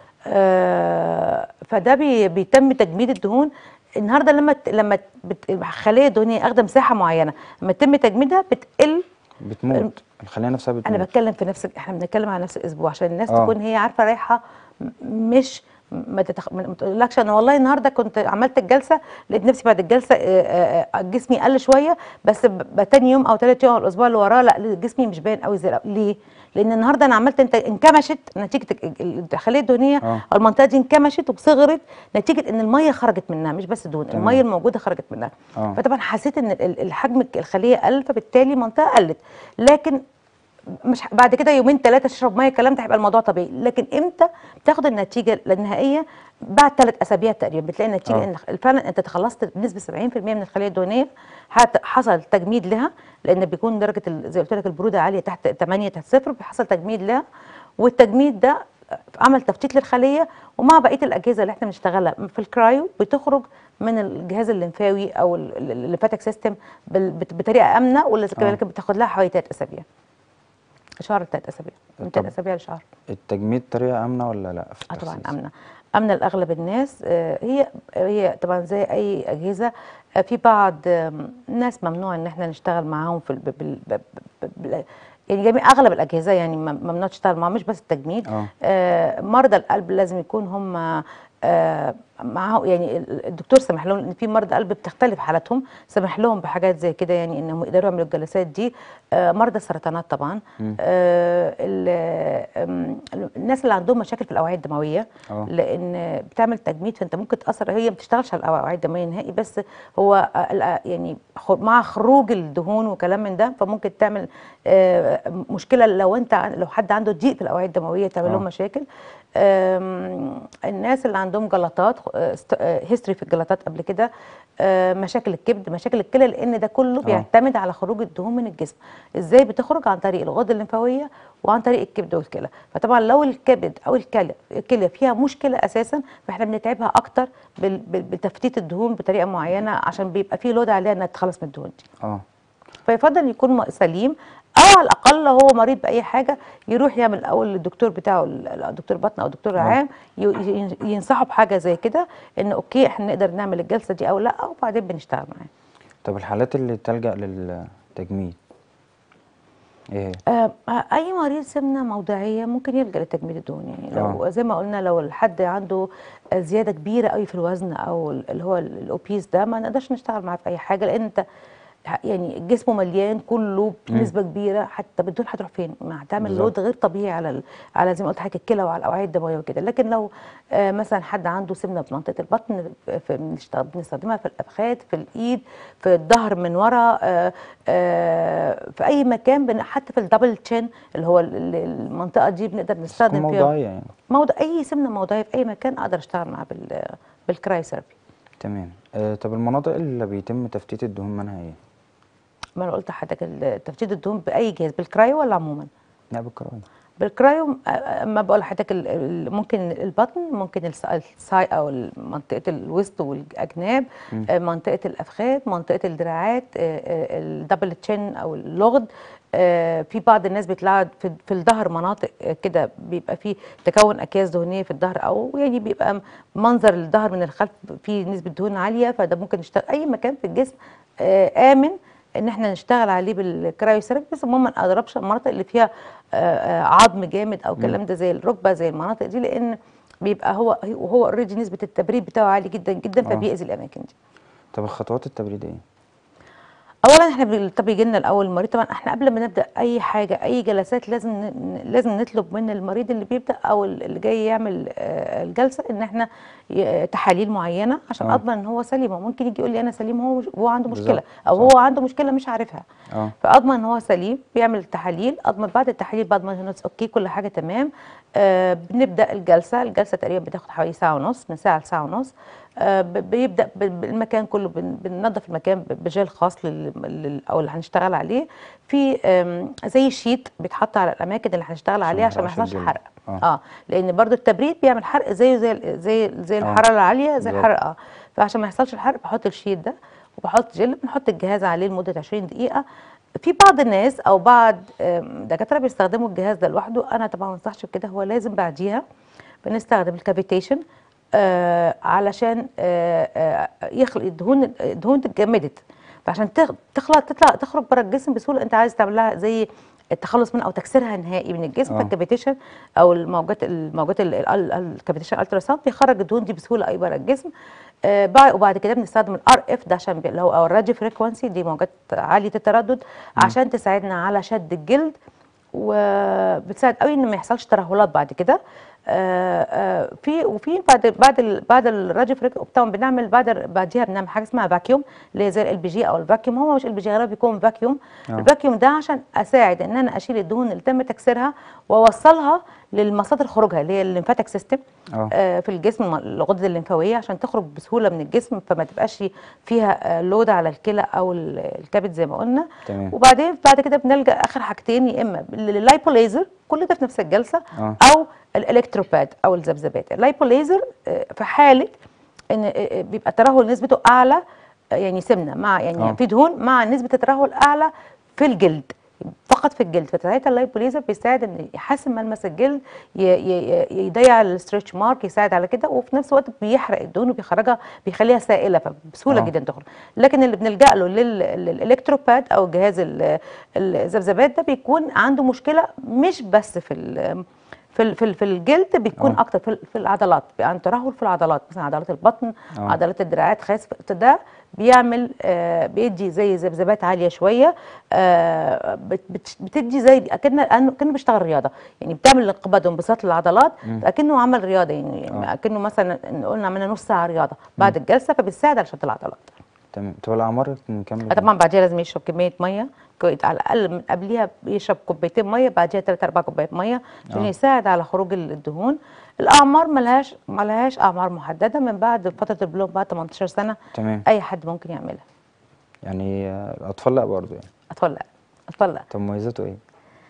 آه فده بي بيتم تجميد الدهون النهارده لما ت- لما ت- بت- الخليه الدهنيه اخده مساحه معينه لما يتم تجميدها بتقل بتموت الخلية نفسها بتموت انا بتكلم في نفس احنا بنتكلم على نفس الاسبوع عشان الناس آه. تكون هي عارفه رايحه م- مش ما تتخ... ما تقولكش انا والله النهارده كنت عملت الجلسه لقيت نفسي بعد الجلسه آه، آه، آه، جسمي قل شويه بس ب- ب- تاني يوم او ثالث يوم او الاسبوع اللي وراه لا جسمي مش باين قوي زي الأول. ليه؟ لان النهارده انا عملت انت انكمشت نتيجه ال- ال- الخليه الدهنيه آه. أو المنطقه دي انكمشت وصغرت نتيجه ان الميه خرجت منها مش بس دهون تمام. الميه الموجوده خرجت منها آه. فطبعا حسيت ان ال- ال- الحجم الخليه قل فبالتالي المنطقه قلت لكن مش ه- بعد كده يومين ثلاثه تشرب ميه الكلام ده هيبقى الموضوع طبيعي لكن امتى بتاخد النتيجه النهائيه بعد ثلاث اسابيع تقريبا بتلاقي النتيجه آه. ان فعلا انت تخلصت بنسبه 70% من الخليه الدهنيه حت- حصل تجميد لها لان بيكون درجه ال- زي قلت لك البروده عاليه تحت 8 تحت صفر بيحصل تجميد لها والتجميد ده عمل تفتيت للخليه ومع بقيه الاجهزه اللي احنا بنشتغلها في الكرايو بتخرج من الجهاز الليمفاوي او ال- ال- الليمفاتيك سيستم بال- بت- بطريقه امنه واللي كذلك بتاخد لها حوالي ثلاث اسابيع شهر ثلاث اسابيع من طب ثلاث اسابيع لشهر التجميد طريقة آمنة ولا لا في اه طبعا التخسيس؟ امنه امنه لاغلب الناس آه، هي هي طبعا زي اي اجهزه آه، في بعض آم، ناس ممنوع ان احنا نشتغل معاهم في ال- بال- ب- ب- ب- يعني جميع اغلب الاجهزه يعني مم- ممنوع تشتغل معاهم مش بس التجميد آه. آه، مرضى القلب لازم يكون هم آه، معاه يعني ال- الدكتور سمح لهم ان في مرضى قلب بتختلف حالاتهم سمح لهم بحاجات زي كده يعني انهم يقدروا يعملوا الجلسات دي آه، مرضى السرطانات طبعا آه، ال- آم، الناس اللي عندهم مشاكل في الاوعيه الدمويه اه. لان بتعمل تجميد فانت ممكن تاثر هي ما بتشتغلش على الاوعيه الدمويه نهائي بس هو آه، ال- يعني خ- مع خروج الدهون وكلام من ده فممكن تعمل آه، مشكله لو انت عن- لو حد عنده ضيق في الاوعيه الدمويه تعمل لهم اه. مشاكل آم، الناس اللي عندهم جلطات هيستوري في الجلطات قبل كده آه، مشاكل الكبد مشاكل الكلى لان ده كله اه. بيعتمد على خروج الدهون من الجسم ازاي بتخرج عن طريق الغده الليمفاويه وعن طريق الكبد والكلى فطبعا لو الكبد او الكلى الكلى فيها مشكله اساسا فاحنا بنتعبها اكتر بال- بال- بتفتيت الدهون بطريقه معينه عشان بيبقى فيه لود عليها انها تتخلص من الدهون دي اه فيفضل يكون م- سليم او على الاقل لو هو مريض باي حاجه يروح يعمل الاول للدكتور بتاعه ال- الدكتور بطن او الدكتور اه. عام ي- ي- ينصحه بحاجه زي كده ان اوكي احنا نقدر نعمل الجلسه دي او لا وبعدين بنشتغل معاه طب الحالات اللي تلجأ للتجميد ايه هي؟ آه، اي مريض سمنه موضعيه ممكن يلجا لتجميد الدهون يعني لو اه. زي ما قلنا لو الحد عنده زياده كبيره قوي في الوزن او اللي هو الاوبيس ده ما نقدرش نشتغل معاه في اي حاجه لان انت يعني جسمه مليان كله بنسبه كبيره حتى بالدهون هتروح فين؟ ما هتعمل بالظبط. لود غير طبيعي على ال... على زي ما قلت حضرتك الكلى وعلى الاوعيه الدمويه وكده لكن لو آه مثلا حد عنده سمنه في منطقه البطن في بنشتغل- بنستخدمها في الافخاذ في الايد في الظهر من ورا آه آه في اي مكان بن... حتى في الدبل تشين اللي هو ال- ال- المنطقه دي بنقدر بس تكون نستخدم فيها موضوعية يعني موضوع اي سمنه موضعيه في اي مكان اقدر اشتغل معاه بال بالكرايوثيرابي تمام آه طب المناطق اللي بيتم تفتيت الدهون منها ايه؟ ما انا قلت لحضرتك ال- تفتيت الدهون باي جهاز بالكرايو ولا عموما؟ لا بالكرايو بالكرايو آه، ما بقول لحضرتك ال- ال- ممكن البطن ممكن الس- الساي او منطقه الوسط والاجناب مم. آه، منطقه الافخاذ منطقه الدراعات آه، آه، الدبل تشين او اللغد آه، في بعض الناس بتلاقي في في الظهر مناطق آه، كده بيبقى في تكون اكياس دهنيه في الظهر او يعني بيبقى منظر الظهر من الخلف فيه نسبه دهون عاليه فده ممكن نشتغل اي مكان في الجسم آه، امن ان احنا نشتغل عليه بالكرايوثيرابي بس المهم ما نضربش المناطق اللي فيها آه، آه، عظم جامد او الكلام ده زي الركبه زي المناطق دي لان بيبقى هو وهو اوريدي نسبه التبريد بتاعه عالي جدا جدا آه. فبيأذي الاماكن دي طب الخطوات التبريد ايه؟ اولا احنا بال- طب يجي لنا الاول المريض طبعا احنا قبل ما نبدا اي حاجه اي جلسات لازم ن- لازم نطلب من المريض اللي بيبدا او اللي جاي يعمل آه، الجلسه ان احنا ي- تحاليل معينه عشان آه. اضمن ان هو سليم هو ممكن يجي يقول لي انا سليم هو مش- وهو عنده بالظبط، مشكله او صح. هو عنده مشكله مش عارفها اه فاضمن ان هو سليم بيعمل تحاليل اضمن بعد التحاليل بعد ما نقول اوكي كل حاجه تمام آه بنبدا الجلسه الجلسه تقريبا بتاخد حوالي ساعه ونص من ساعه لساعه ونص آه ب- بيبدا ب- المكان كله بن- بننظف المكان ب- بجل خاص لل لل- او اللي هنشتغل عليه في آم، زي شيت بيتحط على الاماكن اللي هنشتغل عليها عشان ما يحرقش يحصلش الجلد. حرق آه. اه لان برضو التبريد بيعمل حرق زيه زي زي زي آه. الحراره العاليه زي بالظبط. الحرق اه فعشان ما يحصلش الحرق بحط الشيت ده وبحط جل بنحط الجهاز عليه لمده 20 دقيقه في بعض الناس او بعض آم، دكاتره بيستخدموا الجهاز ده لوحده انا طبعا ما انصحش بكده هو لازم بعديها بنستخدم الكافيتيشن آه علشان آه آه يخلق الدهون الدهون اتجمدت فعشان تخ- تخلق تطلع تخرج بره الجسم بسهوله انت عايز تعمل لها زي التخلص من او تكسيرها نهائي من الجسم آه. فالكافيتيشن او الموجات الموجات الكافيتيشن الترا ساوند بيخرج الدهون دي بسهوله اي بره الجسم آه بعد وبعد كده بنستخدم الار اف ده عشان بي- اللي هو او الراديو فريكوانسي دي موجات عاليه التردد عشان تساعدنا على شد الجلد وبتساعد قوي ان ما يحصلش ترهلات بعد كده آه، آه، في وفي بعد بعد ال بعد الراديو فريك طبعا بنعمل بعد بعديها بنعمل حاجه اسمها فاكيوم اللي هي زي ال بي جي او الفاكيوم هو مش ال بي جي غالبا بيكون فاكيوم آه. الفاكيوم ده عشان اساعد ان انا اشيل الدهون اللي تم تكسيرها واوصلها للمصادر خروجها اللي هي الليمفاتيك سيستم اه آه، في الجسم الغدد الليمفاويه عشان تخرج بسهوله من الجسم فما تبقاش فيها آه، لود على الكلى او ال- الكبد زي ما قلنا تمام وبعدين بعد كده بنلجا اخر حاجتين يا اما لللايبوليزر كل ده في نفس الجلسه اه او الالكتروباد او الذبذبات اللايبوليزر آه، في حاله ان آه، آه، بيبقى الترهل نسبته اعلى آه، يعني سمنه مع يعني آه. في دهون مع نسبه الترهل اعلى في الجلد فقط في الجلد فساعتها اللايبوليزر بيساعد ان يحسن ملمس الجلد ي- ي- ي- يضيع الستريتش مارك يساعد على كده وفي نفس الوقت بيحرق الدهون وبيخرجها بيخليها سائله فبسهوله آه. جدا تخرج لكن اللي بنلجا له لل- للالكتروباد او جهاز ال- الذبذبات ده بيكون عنده مشكله مش بس في ال- في ال- في ال- في الجلد بيكون آه. اكتر في, ال- في العضلات عن ترهل في العضلات مثلا عضلات البطن آه. عضلات الدراعات خاص ده بيعمل آه بيدي زي ذبذبات عاليه شويه آه بت- بت- بتدي زي اكن كانه بيشتغل رياضه يعني بتعمل انقباض وانبساط للعضلات فاكنه عمل رياضه يعني آه. اكنه مثلا قلنا عملنا نص ساعه رياضه بعد الجلسه فبتساعد على شد العضلات تمام طب الاعمار نكمل آه طبعا بعديها لازم يشرب كميه ميه كو- على الاقل من قبليها يشرب كوبايتين ميه بعديها ثلاث اربع كوبايات ميه عشان آه. يساعد على خروج الدهون الاعمار ملهاش ملهاش اعمار محدده من بعد فتره البلوغ بعد 18 سنه تمام اي حد ممكن يعملها يعني آه، الاطفال لا برضه يعني اطفال لا اطفال لا طب مميزاته ايه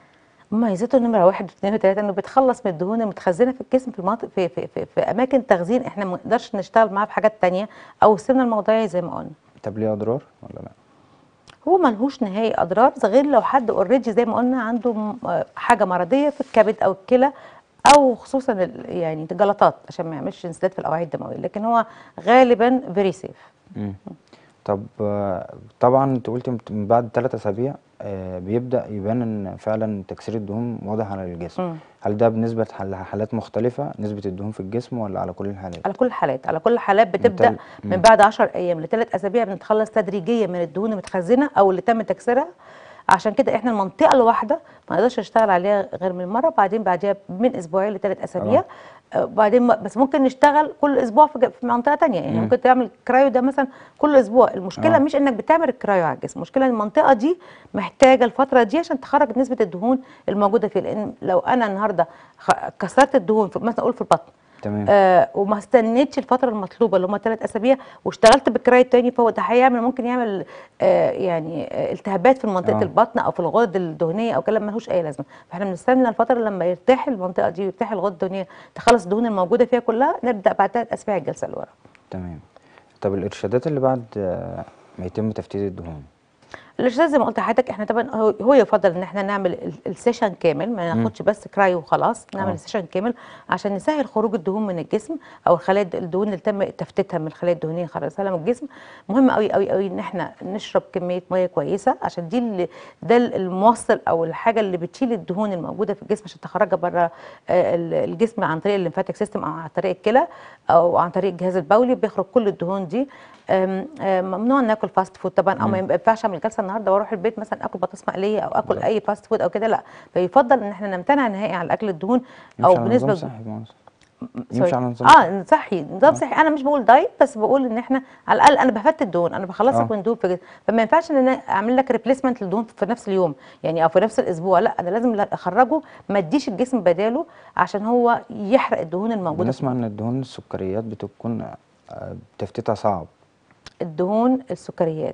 مميزاته نمره واحد واثنين وثلاثه انه بيتخلص من الدهون المتخزنه في الجسم في المناطق في, في, في, في اماكن تخزين احنا ما نقدرش نشتغل معاها في حاجات تانية او السمنه الموضعيه زي ما قلنا طب ليه اضرار ولا لا هو ملهوش نهائي اضرار غير لو حد اوريدي زي ما قلنا عنده م- آه حاجه مرضيه في الكبد او الكلى او خصوصا ال- يعني جلطات عشان ما يعملش انسداد في الاوعيه الدمويه لكن هو غالبا فيري سيف مم. طب آه، طبعا انت قلت مت- من بعد ثلاث اسابيع آه، بيبدا يبان ان فعلا تكسير الدهون واضح على الجسم مم. هل ده بنسبه حل- حالات مختلفه نسبه الدهون في الجسم ولا على كل الحالات على كل الحالات على كل الحالات بتبدا تل- من مم. بعد 10 ايام لثلاث اسابيع بنتخلص تدريجيا من الدهون المتخزنه او اللي تم تكسيرها عشان كده احنا المنطقه الواحده ما نقدرش نشتغل عليها غير من مره بعدين بعديها من اسبوعين لثلاث اسابيع آه، بعدين م- بس ممكن نشتغل كل اسبوع في ج- في منطقه تانية يعني مم. ممكن تعمل كرايو ده مثلا كل اسبوع المشكله آه. مش انك بتعمل الكرايو على الجسم المشكله ان المنطقه دي محتاجه الفتره دي عشان تخرج نسبه الدهون الموجوده فيها لان لو انا النهارده خ- كسرت الدهون في مثلا اقول في البطن تمام آه وما استنيتش الفتره المطلوبه اللي هم ثلاث اسابيع واشتغلت بكراي تاني فهو ده هيعمل ممكن يعمل آه يعني آه التهابات في منطقه آه. آه. البطن او في الغدد الدهنيه او كلام ملوش اي لازمه فاحنا بنستنى الفتره لما يرتاح المنطقه دي ويرتاح الغدد الدهنيه تخلص الدهون الموجوده فيها كلها نبدا بعد ثلاث اسابيع الجلسه اللي ورا تمام طب الارشادات اللي بعد آه، ما يتم تفتيت الدهون الارشادات زي ما قلت لحضرتك احنا طبعا هو- هو يفضل ان احنا نعمل ال- السيشن كامل ما مم. ناخدش بس كراي وخلاص نعمل آه. السيشن كامل عشان نسهل خروج الدهون من الجسم او الخلايا الد- الدهون اللي تم تفتيتها من الخلايا الدهنيه خرجها من الجسم مهم قوي قوي قوي ان احنا نشرب كميه ميه كويسه عشان دي اللي ده الموصل او الحاجه اللي بتشيل الدهون الموجوده في الجسم عشان تخرجها بره الجسم عن طريق الليمفاتيك سيستم او عن طريق الكلى او عن طريق الجهاز البولي بيخرج كل الدهون دي أم، أم، ممنوع ناكل فاست فود طبعا او ما ينفعش اعمل جلسه النهارده واروح البيت مثلا اكل بطاطس مقليه او اكل لا. اي فاست فود او كده لا فيفضل ان احنا نمتنع نهائي عن اكل الدهون او يمشي على بنسبه نظام صحي بمعنى- سوري. يمشي على نظام اه صحي نظام صحي انا مش بقول دايت بس بقول ان احنا على الاقل انا بفتت الدهون انا بخلصك آه. من دهون في جسمك فما ينفعش ان انا اعمل لك ريبليسمنت للدهون في نفس اليوم يعني او في نفس الاسبوع لا انا لازم اخرجه ما اديش الجسم بداله عشان هو يحرق الدهون الموجوده في بنسمع ان الدهون السكريات بتكون آه، تفتيتها صعب الدهون السكريات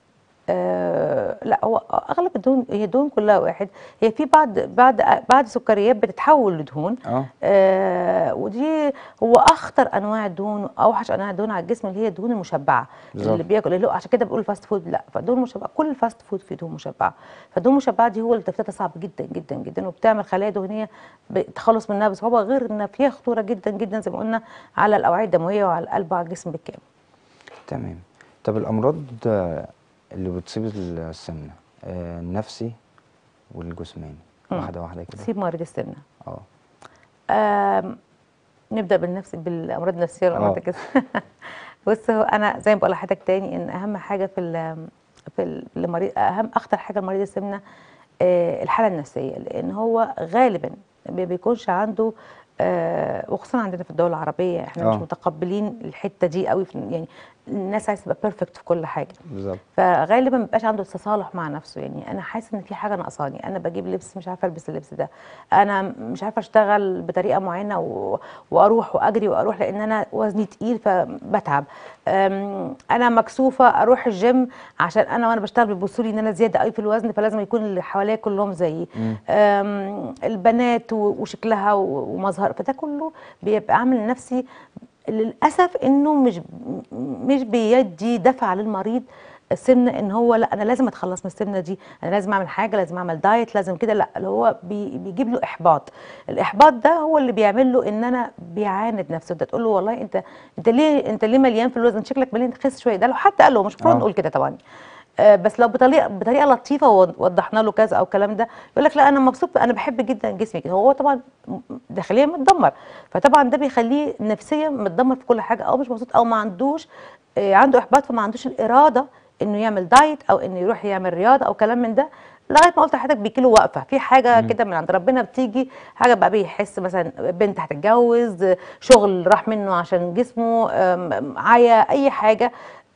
آه لا هو اغلب الدهون هي الدهون كلها واحد هي في بعض بعض بعض سكريات بتتحول لدهون اه آه ودي هو اخطر انواع الدهون اوحش انواع الدهون على الجسم اللي هي الدهون المشبعه بالظبط. اللي بياكل اللي هو عشان كده بيقولوا فاست فود لا فالدهون المشبعه كل الفاست فود فيه دهون مشبعه فالدهون المشبعه دي هو اللي تفتيتها صعب جدا جدا جدا وبتعمل خلايا دهنيه التخلص منها بصعوبه غير ان فيها خطوره جدا جدا زي ما قلنا على الاوعيه الدمويه وعلى القلب وعلى الجسم بالكامل تمام طب الامراض آه، اللي بتصيب السمنه آه، النفسي والجسماني مم. واحده واحده كده تسيب مريض السمنه اه آم، نبدا بالنفس بالامراض النفسيه والامراض آه. الجسم بص هو انا زي ما بقول لحضرتك تاني ان اهم حاجه في ال في ال- المريض اهم اخطر حاجه لمريض السمنه آه، الحاله النفسيه لان هو غالبا ما بيكونش عنده آه، وخصوصا عندنا في الدول العربيه احنا آه. مش متقبلين الحته دي قوي في يعني الناس عايزه تبقى بيرفكت في كل حاجه بالظبط فغالبا ما بيبقاش عنده تصالح مع نفسه يعني انا حاسس ان في حاجه ناقصاني انا بجيب لبس مش عارفه البس اللبس ده انا مش عارفه اشتغل بطريقه معينه و... واروح واجري واروح لان انا وزني تقيل فبتعب أم، انا مكسوفه اروح الجيم عشان انا وانا بشتغل بيبصوا لي ان انا زياده قوي في الوزن فلازم يكون اللي حواليا كلهم زيي مم. أم، البنات و- وشكلها و- ومظهر فده كله بيبقى عامل نفسي للاسف انه مش مش بيدي دفع للمريض السمنه ان هو لا انا لازم اتخلص من السمنه دي انا لازم اعمل حاجه لازم اعمل دايت لازم كده لا اللي هو بي بيجيب له احباط الاحباط ده هو اللي بيعمل له ان انا بيعاند نفسه ده تقول له والله انت انت ليه انت ليه مليان في الوزن شكلك مليان خس شويه ده لو حد قال له مش المفروض آه. نقول كده طبعا آه، بس لو بطريقه بطريقه لطيفه ووضحنا له كذا او الكلام ده يقول لك لا انا مبسوط انا بحب جدا جسمي كده هو طبعا داخليا متدمر فطبعا ده بيخليه نفسيا متدمر في كل حاجه او مش مبسوط او ما عندوش آه، عنده احباط فما عندوش الاراده انه يعمل دايت او انه يروح يعمل رياضه او كلام من ده لغايه ما قلت لحضرتك بيجي له وقفه في حاجه كده من عند ربنا بتيجي حاجه بقى بيحس مثلا بنت هتتجوز شغل راح منه عشان جسمه آم، عيا اي حاجه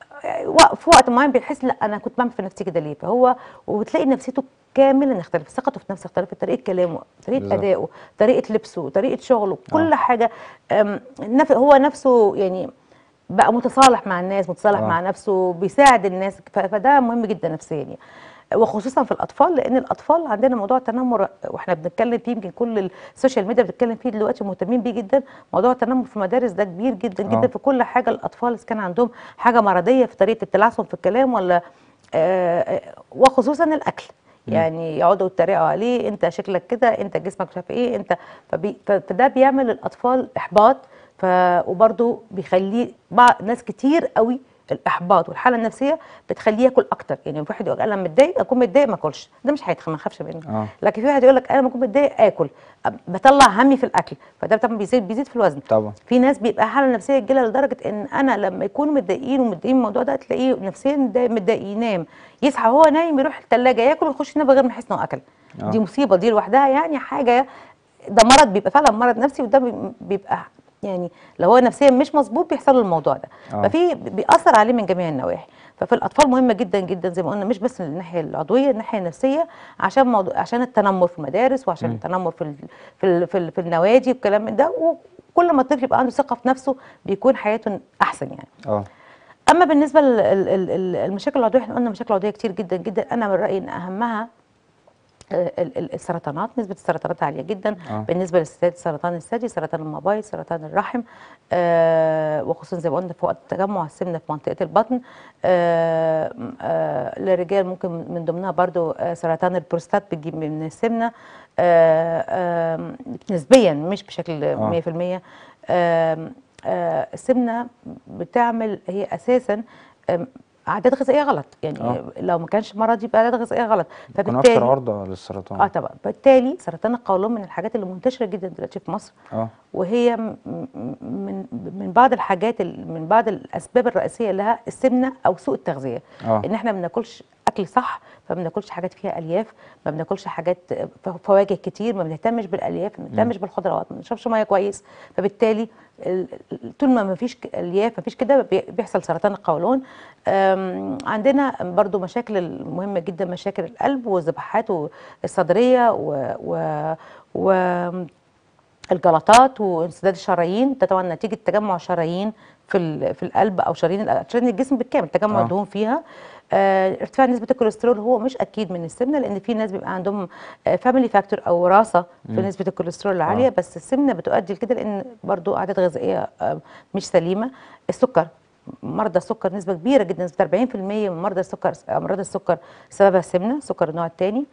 وق- في وقت معين بيحس لا انا كنت بعمل في نفسي كده ليه فهو وبتلاقي نفسيته كاملا اختلفت ثقته في نفسه اختلفت طريقه كلامه طريقه بالظبط. ادائه طريقه لبسه طريقه شغله كل حاجه أم، نف- هو نفسه يعني بقى متصالح مع الناس متصالح آه. مع نفسه بيساعد الناس ف- فده مهم جدا نفسيا يعني وخصوصا في الاطفال لان الاطفال عندنا موضوع التنمر واحنا بنتكلم فيه يمكن كل السوشيال ميديا بتتكلم فيه دلوقتي مهتمين بيه جدا موضوع التنمر في المدارس ده كبير جدا جدا آه. في كل حاجه الاطفال اذا كان عندهم حاجه مرضيه في طريقه التلعثم في الكلام ولا آه، آه، وخصوصا الاكل يعني يقعدوا يتريقوا عليه انت شكلك كده انت جسمك مش عارف ايه انت فبي ف- فده بيعمل للاطفال احباط ف وبرده بيخليه بعض ناس كتير قوي الاحباط والحاله النفسيه بتخليه ياكل اكتر يعني في واحد يقول انا متضايق اكون متضايق ما اكلش ده مش هيتخن ما نخافش منه آه. لكن في واحد يقول لك انا لما اكون متضايق اكل أب- بطلع همي في الاكل فده طبعا بيزيد بيزيد في الوزن طبعا في ناس بيبقى حاله نفسيه تجيلها لدرجه ان انا لما يكونوا متضايقين ومتضايقين من الموضوع ده تلاقيه نفسيا متضايق متضايق ينام يصحى وهو نايم يروح الثلاجه ياكل ويخش ينام غير ما يحس انه اكل آه. دي مصيبه دي لوحدها يعني حاجه ده مرض بيبقى فعلا مرض نفسي وده بي- بيبقى يعني لو هو نفسيا مش مظبوط بيحصل له الموضوع ده آه. ففي بيأثر عليه من جميع النواحي ففي الاطفال مهمه جدا جدا زي ما قلنا مش بس الناحيه العضويه الناحيه النفسيه عشان موضوع عشان التنمر في المدارس وعشان مم. التنمر في ال في ال في, ال في النوادي والكلام من ده وكل ما الطفل يبقى عنده ثقه في نفسه بيكون حياته احسن يعني اه اما بالنسبه للمشاكل العضويه احنا قلنا مشاكل عضويه كتير جدا جدا انا من رايي ان اهمها آه، ال- ال- السرطانات نسبة السرطانات عالية جدا آه. بالنسبة للستات سرطان الثدي سرطان المبايض سرطان الرحم آه وخصوصا زي ما قلنا في وقت تجمع السمنة في منطقة البطن آه م- آه للرجال ممكن من ضمنها برضو آه سرطان البروستات بتجي من السمنة آه آه نسبيا مش بشكل آه. 100% آه آه السمنة بتعمل هي أساسا آم، عادات غذائية غلط يعني آه. لو ما كانش مرض يبقى عادات غذائية غلط يكون اكتر عرضه للسرطان اه طبعا بالتالي سرطان القولون من الحاجات اللي منتشره جدا دلوقتي في مصر اه وهي م- م- من من بعض الحاجات ال- من بعض الاسباب الرئيسيه لها السمنه او سوء التغذيه اه ان احنا ما بناكلش اكل صح ما بناكلش حاجات فيها الياف ما بناكلش حاجات ف- فواكه كتير ما بنهتمش بالالياف ما بنهتمش بالخضروات ما بنشربش ميه كويس فبالتالي ال- ال- طول ما ما فيش ك- الياف ما فيش كده بي- بيحصل سرطان القولون أم، عندنا برضو مشاكل مهمه جدا مشاكل القلب والذبحات الصدريه و, و, و الجلطات وانسداد الشرايين ده طبعا نتيجه تجمع شرايين في ال- في القلب او شرايين ال- شرايين الجسم بالكامل تجمع آه. الدهون فيها آه، ارتفاع نسبه الكوليسترول هو مش اكيد من السمنه لان في ناس بيبقى عندهم فاميلي فاكتور او وراثه في مم. نسبه الكوليسترول العاليه آه. بس السمنه بتؤدي لكده لان برضو عادات غذائيه آه، مش سليمه السكر مرضى السكر نسبه كبيره جدا نسبه 40% من مرضى السكر امراض السكر سببها السمنه سكر النوع الثاني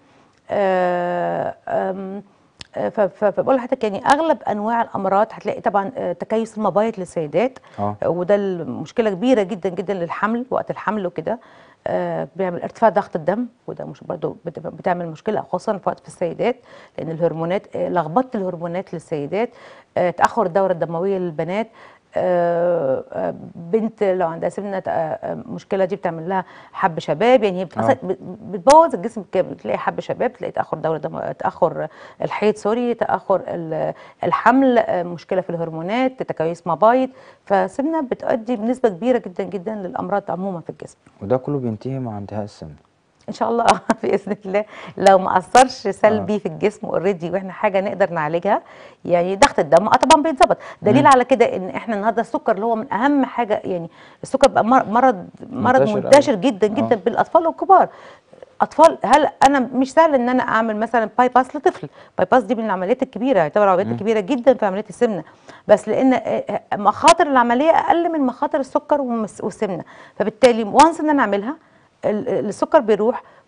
آه، آم، آه، ف- ف- فبقول لحضرتك يعني اغلب انواع الامراض هتلاقي طبعا آه، تكيس المبايض للسيدات اه آه، وده المشكله كبيره جدا جدا للحمل وقت الحمل وكده آه، بيعمل ارتفاع ضغط الدم وده مش برضه بت- بتعمل مشكله خصوصا في وقت في السيدات لان الهرمونات آه، لخبطه الهرمونات للسيدات آه، تاخر الدوره الدمويه للبنات آه، آه، بنت لو عندها سمنه آه، آه، مشكله دي بتعمل لها حب شباب يعني هي بتأثر- آه. بت- بتبوظ الجسم بالكامل تلاقي حب شباب تلاقي تاخر دوره دم تاخر الحيض سوري تاخر ال- الحمل آه، مشكله في الهرمونات تكيس مبايض فسمنه بتؤدي بنسبه كبيره جدا جدا للامراض عموما في الجسم وده كله بينتهي مع انتهاء السن ان شاء الله باذن الله لو ما اثرش سلبي في الجسم اوريدي واحنا حاجه نقدر نعالجها يعني ضغط الدم اه طبعا بيتظبط دليل مم. على كده ان احنا النهارده السكر اللي هو من اهم حاجه يعني السكر بقى مر- مرض مرض منتشر أوي. منتشر جدا جدا آه. بالاطفال والكبار اطفال هل انا مش سهل ان انا اعمل مثلا باي باس لطفل باي باس دي من العمليات الكبيره يعتبر عمليات مم. كبيره جدا في عمليه السمنه بس لان آه، آه، مخاطر العمليه اقل من مخاطر السكر والمس- والسمنه فبالتالي وانس ان انا اعملها ال- السكر بيروح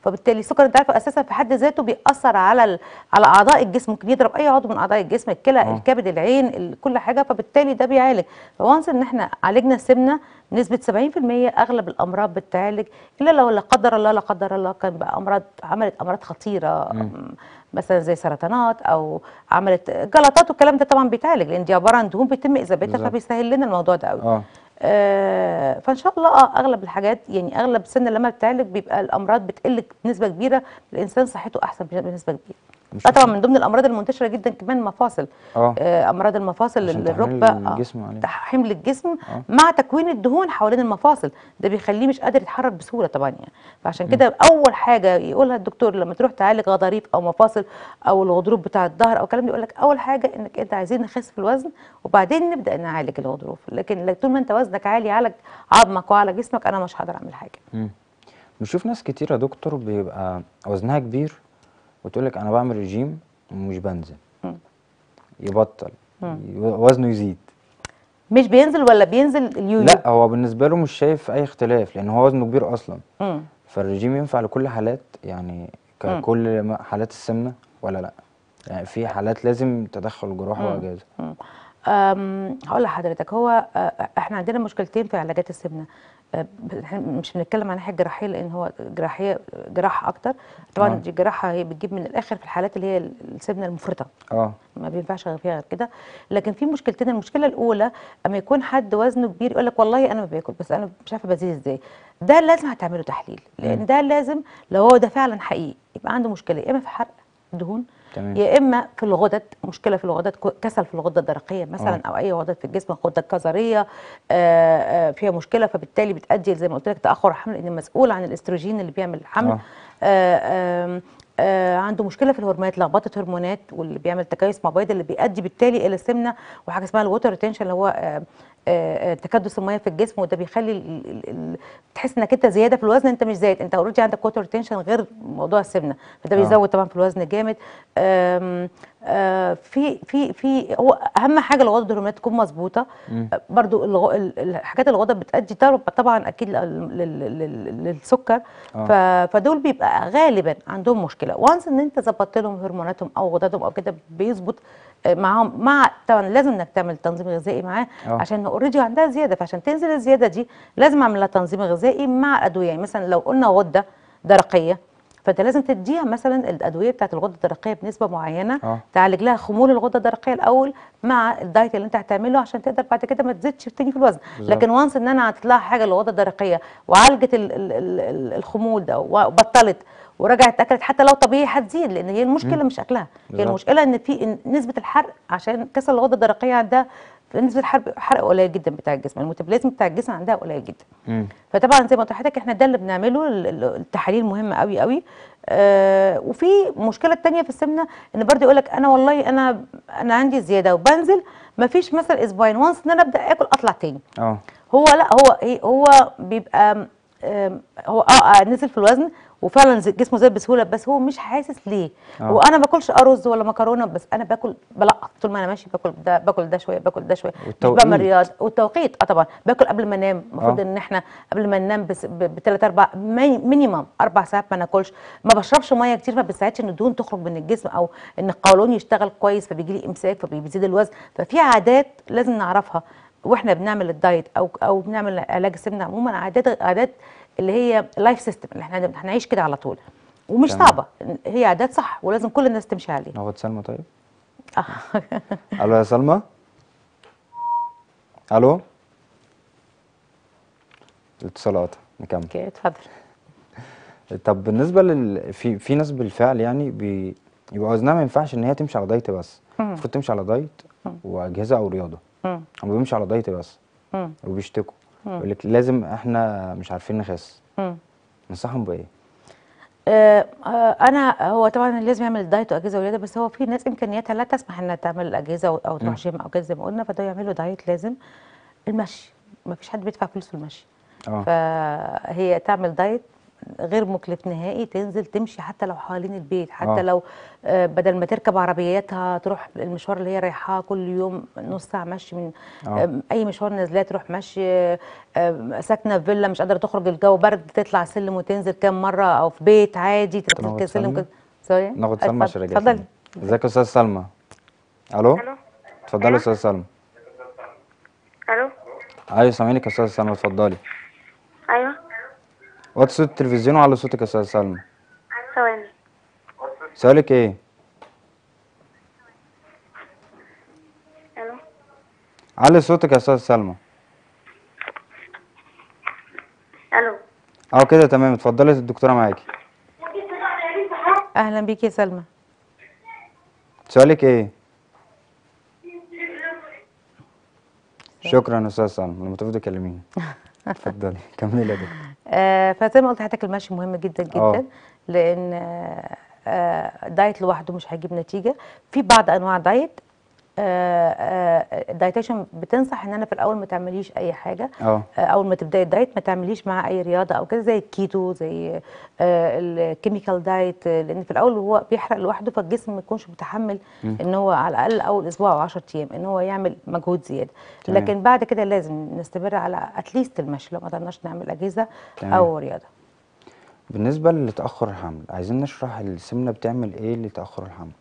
فبالتالي السكر انت عارفه اساسا في حد ذاته بيأثر على ال... على اعضاء الجسم ممكن يضرب اي عضو من اعضاء الجسم الكلى آه. الكبد العين ال... كل حاجه فبالتالي ده بيعالج فوانس ان احنا عالجنا السمنه نسبه 70% اغلب الامراض بتعالج الا لو لا قدر الله لا قدر الله كان بقى امراض عملت امراض خطيره م- مثلا زي سرطانات او عملت جلطات والكلام ده طبعا بيتعالج لان دي عباره عن دهون بيتم اذابتها بالظبط. فبيسهل لنا الموضوع ده قوي اه آه، فان شاء الله اه اغلب الحاجات يعني اغلب السن لما بتعالج بيبقى الامراض بتقل بنسبه كبيره الانسان صحته احسن بنسبه كبيره مش اه طبعا من ضمن الامراض المنتشره جدا كمان المفاصل اه آه، امراض المفاصل عشان تحميل الركبه آه، الجسم عليه. تح- حمل الجسم آه. مع تكوين الدهون حوالين المفاصل ده بيخليه مش قادر يتحرك بسهوله طبعا يعني فعشان كده اول حاجه يقولها الدكتور لما تروح تعالج غضاريف او مفاصل او الغضروف بتاع الظهر او الكلام ده يقول لك اول حاجه انك انت عايزين نخس في الوزن وبعدين نبدا نعالج الغضروف لكن لك- طول ما انت وزنك عالي على عظمك وعلى جسمك انا مش هقدر اعمل حاجه مم. بنشوف ناس كتير يا دكتور بيبقى وزنها كبير وتقول لك انا بعمل رجيم ومش بنزل مم. يبطل ي- وزنه يزيد مش بينزل ولا بينزل اليويو لا هو بالنسبه له مش شايف اي اختلاف لان هو وزنه كبير اصلا مم. فالرجيم ينفع لكل حالات يعني مم. ككل م- حالات السمنه ولا لا يعني في حالات لازم تدخل جراحه واجازه مم. أم، هقول لحضرتك هو آه، احنا عندنا مشكلتين في علاجات السمنه آه، ب- احنا مش بنتكلم عن ناحيه جراحيه لان هو جراحيه جراحه اكتر طبعا آه. دي الجراحه هي بتجيب من الاخر في الحالات اللي هي السمنه المفرطه اه ما بينفعش غير فيها غير كده لكن في مشكلتين المشكله الاولى اما يكون حد وزنه كبير يقول لك والله انا ما باكل بس انا مش عارفه بزيد ازاي ده لازم هتعمله تحليل لان ده لازم لو هو ده فعلا حقيقي يبقى عنده مشكله يا اما في حرق دهون تمام يا اما في الغدد مشكله في الغدد كو- كسل في الغده الدرقيه مثلا آه. او اي غدد في الجسم الغده الكظريه آه، آه، فيها مشكله فبالتالي بتؤدي زي ما قلت لك تاخر الحمل لان مسؤول عن الاستروجين اللي بيعمل الحمل آه. آه، آم، آه، عنده مشكله في الهرمونات لخبطه هرمونات واللي بيعمل تكيس مبيض اللي بيؤدي بالتالي الى السمنه وحاجه اسمها الووتر ريتنشن اللي هو آه، آه، آه، تكدس الميه في الجسم وده بيخلي ال- ال- ال- تحس انك انت زياده في الوزن انت مش زايد انت اوريدي عندك ووتر ريتنشن غير موضوع السمنه فده آه. بيزود طبعا في الوزن جامد آم، آه، في في في هو اهم حاجه الغدد الهرمونات تكون مظبوطه مم. آه، برضو الغ- ال- الحاجات الغدد بتؤدي طبعا- طبعا اكيد لل- لل- لل- للسكر آه. ف- فدول بيبقى غالبا عندهم مشكله وانس ان انت ظبطت لهم هرموناتهم او غددهم او كده بيظبط آه، معاهم مع طبعا لازم انك تعمل تنظيم غذائي معاه آه. عشان اوريدي عندها زياده فعشان تنزل الزياده دي لازم اعمل لها تنظيم غذائي مع ادويه يعني مثلا لو قلنا غده درقيه فانت لازم تديها مثلا الادويه بتاعت الغده الدرقيه بنسبه معينه آه. تعالج لها خمول الغده الدرقيه الاول مع الدايت اللي انت هتعمله عشان تقدر بعد كده ما تزيدش تاني في الوزن بالظبط. لكن وانس ان انا عطيت لها حاجه للغده الدرقيه وعالجت ال- ال- ال- ال- الخمول ده وبطلت ورجعت اكلت حتى لو طبيعي هتزيد لان هي المشكله مش اكلها هي بالظبط. المشكله ان في إن نسبه الحرق عشان كسر الغده الدرقيه عندها نسبه الحرق حرق قليل جدا بتاع الجسم الميتابوليزم بتاع الجسم عندها قليل جدا مم. فطبعا زي ما قلت لحضرتك احنا ده اللي بنعمله ال- ال- التحاليل مهمه قوي قوي آه وفي مشكله تانية في السمنه ان برضه يقول لك انا والله انا انا عندي زياده وبنزل ما فيش مثلا اسبوعين وانس ان انا ابدا اكل اطلع تاني اه هو لا هو ايه هو بيبقى آم، هو اه آه، نزل في الوزن وفعلا زي- جسمه زاد بسهوله بس هو مش حاسس ليه آه. هو انا باكلش ارز ولا مكرونه بس انا باكل بلقط طول ما انا ماشي باكل ده باكل ده شويه باكل ده شويه مش والتوقيت. بعمل رياضه والتوقيت اه طبعا باكل قبل ما انام المفروض آه. ان احنا قبل ما ننام بس- ب- بثلاث اربع مي- مينيمم اربع ساعات ما ناكلش ما بشربش ميه كتير ما بتساعدش ان الدهون تخرج من الجسم او ان القولون يشتغل كويس فبيجي لي امساك فبيزيد الوزن ففي عادات لازم نعرفها واحنا بنعمل الدايت او او بنعمل علاج السمنه عموما عادات عادات اللي هي لايف سيستم اللي احنا هنعيش كده على طول ومش تمام. صعبه هي عادات صح ولازم كل الناس تمشي عليها ناخد سلمى طيب آه. الو يا سلمى الو الاتصال قطع نكمل اوكي اتفضل طب بالنسبه لل في في ناس بالفعل يعني بي... يبقى وزنها ما ينفعش ان هي تمشي على دايت بس مم. المفروض تمشي على دايت واجهزه او رياضه مم. هم بيمشوا على دايت بس مم. وبيشتكوا يقول لك لازم احنا مش عارفين نخس مم. ننصحهم بايه آه، آه، انا هو طبعا لازم يعمل دايت واجهزه ولاده بس هو في ناس امكانياتها لا تسمح انها تعمل اجهزه او أو تروح جيم او كده زي ما قلنا فده يعملوا دايت لازم المشي ما فيش حد بيدفع فلوس في المشي اه فهي تعمل دايت غير مكلف نهائي تنزل تمشي حتى لو حوالين البيت حتى آه. لو آه، بدل ما تركب عربياتها تروح المشوار اللي هي رايحاه كل يوم نص ساعه مشي من آه. آم، اي مشوار نازلاه تروح مشي آم، ساكنه في فيلا مش قادره تخرج الجو برد تطلع سلم وتنزل كام مره او في بيت عادي تنزل ناخد كده سلم سلمى؟ كده سوري ناخد سلمى عشان اتفضل- رجعت اتفضلي ازيك يا استاذ سلمى الو الو اتفضلي يا أيوة. استاذ سلمى الو ايوه سامعينك يا استاذ سلمى اتفضلي ايوه وطي صوت التلفزيون وعلى صوتك يا استاذ سلمى ثواني سؤالك ايه الو علي صوتك يا استاذ سلمى الو اه كده تمام اتفضلي الدكتوره معاكي اهلا بيكي يا سلمى سؤالك ايه شكرا يا استاذ سلمى لما تفضلي تكلميني اتفضلي كملي يا دكتور آه فزي ما قلت لحضرتك المشي مهم جدا جدا آه. لان آه آه دايت لوحده مش هيجيب نتيجه في بعض انواع دايت آه آه الدايتيشن بتنصح ان انا في الاول ما تعمليش اي حاجه اه آه، اول ما تبداي الدايت ما تعمليش معاه اي رياضه او كده زي الكيتو زي الكيميكال دايت آه، لان في الاول هو بيحرق لوحده فالجسم ما يكونش متحمل ان هو على الاقل اول اسبوع او 10 ايام ان هو يعمل مجهود زياده تمام. لكن بعد كده لازم نستمر على اتليست المشي لو ما قدرناش نعمل اجهزه تمام. او رياضه بالنسبه لتاخر الحمل عايزين نشرح السمنه بتعمل ايه لتاخر الحمل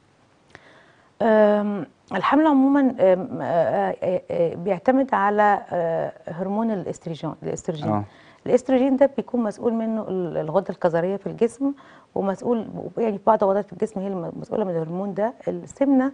أم، الحمل عموما أم، آه، آه، آه، بيعتمد على آه، هرمون الاستروجين الاستروجين اه الاستروجين ده بيكون مسؤول منه ال- الغده الكظريه في الجسم ومسؤول يعني في بعض غدات الجسم هي المسؤوله من الهرمون ده السمنه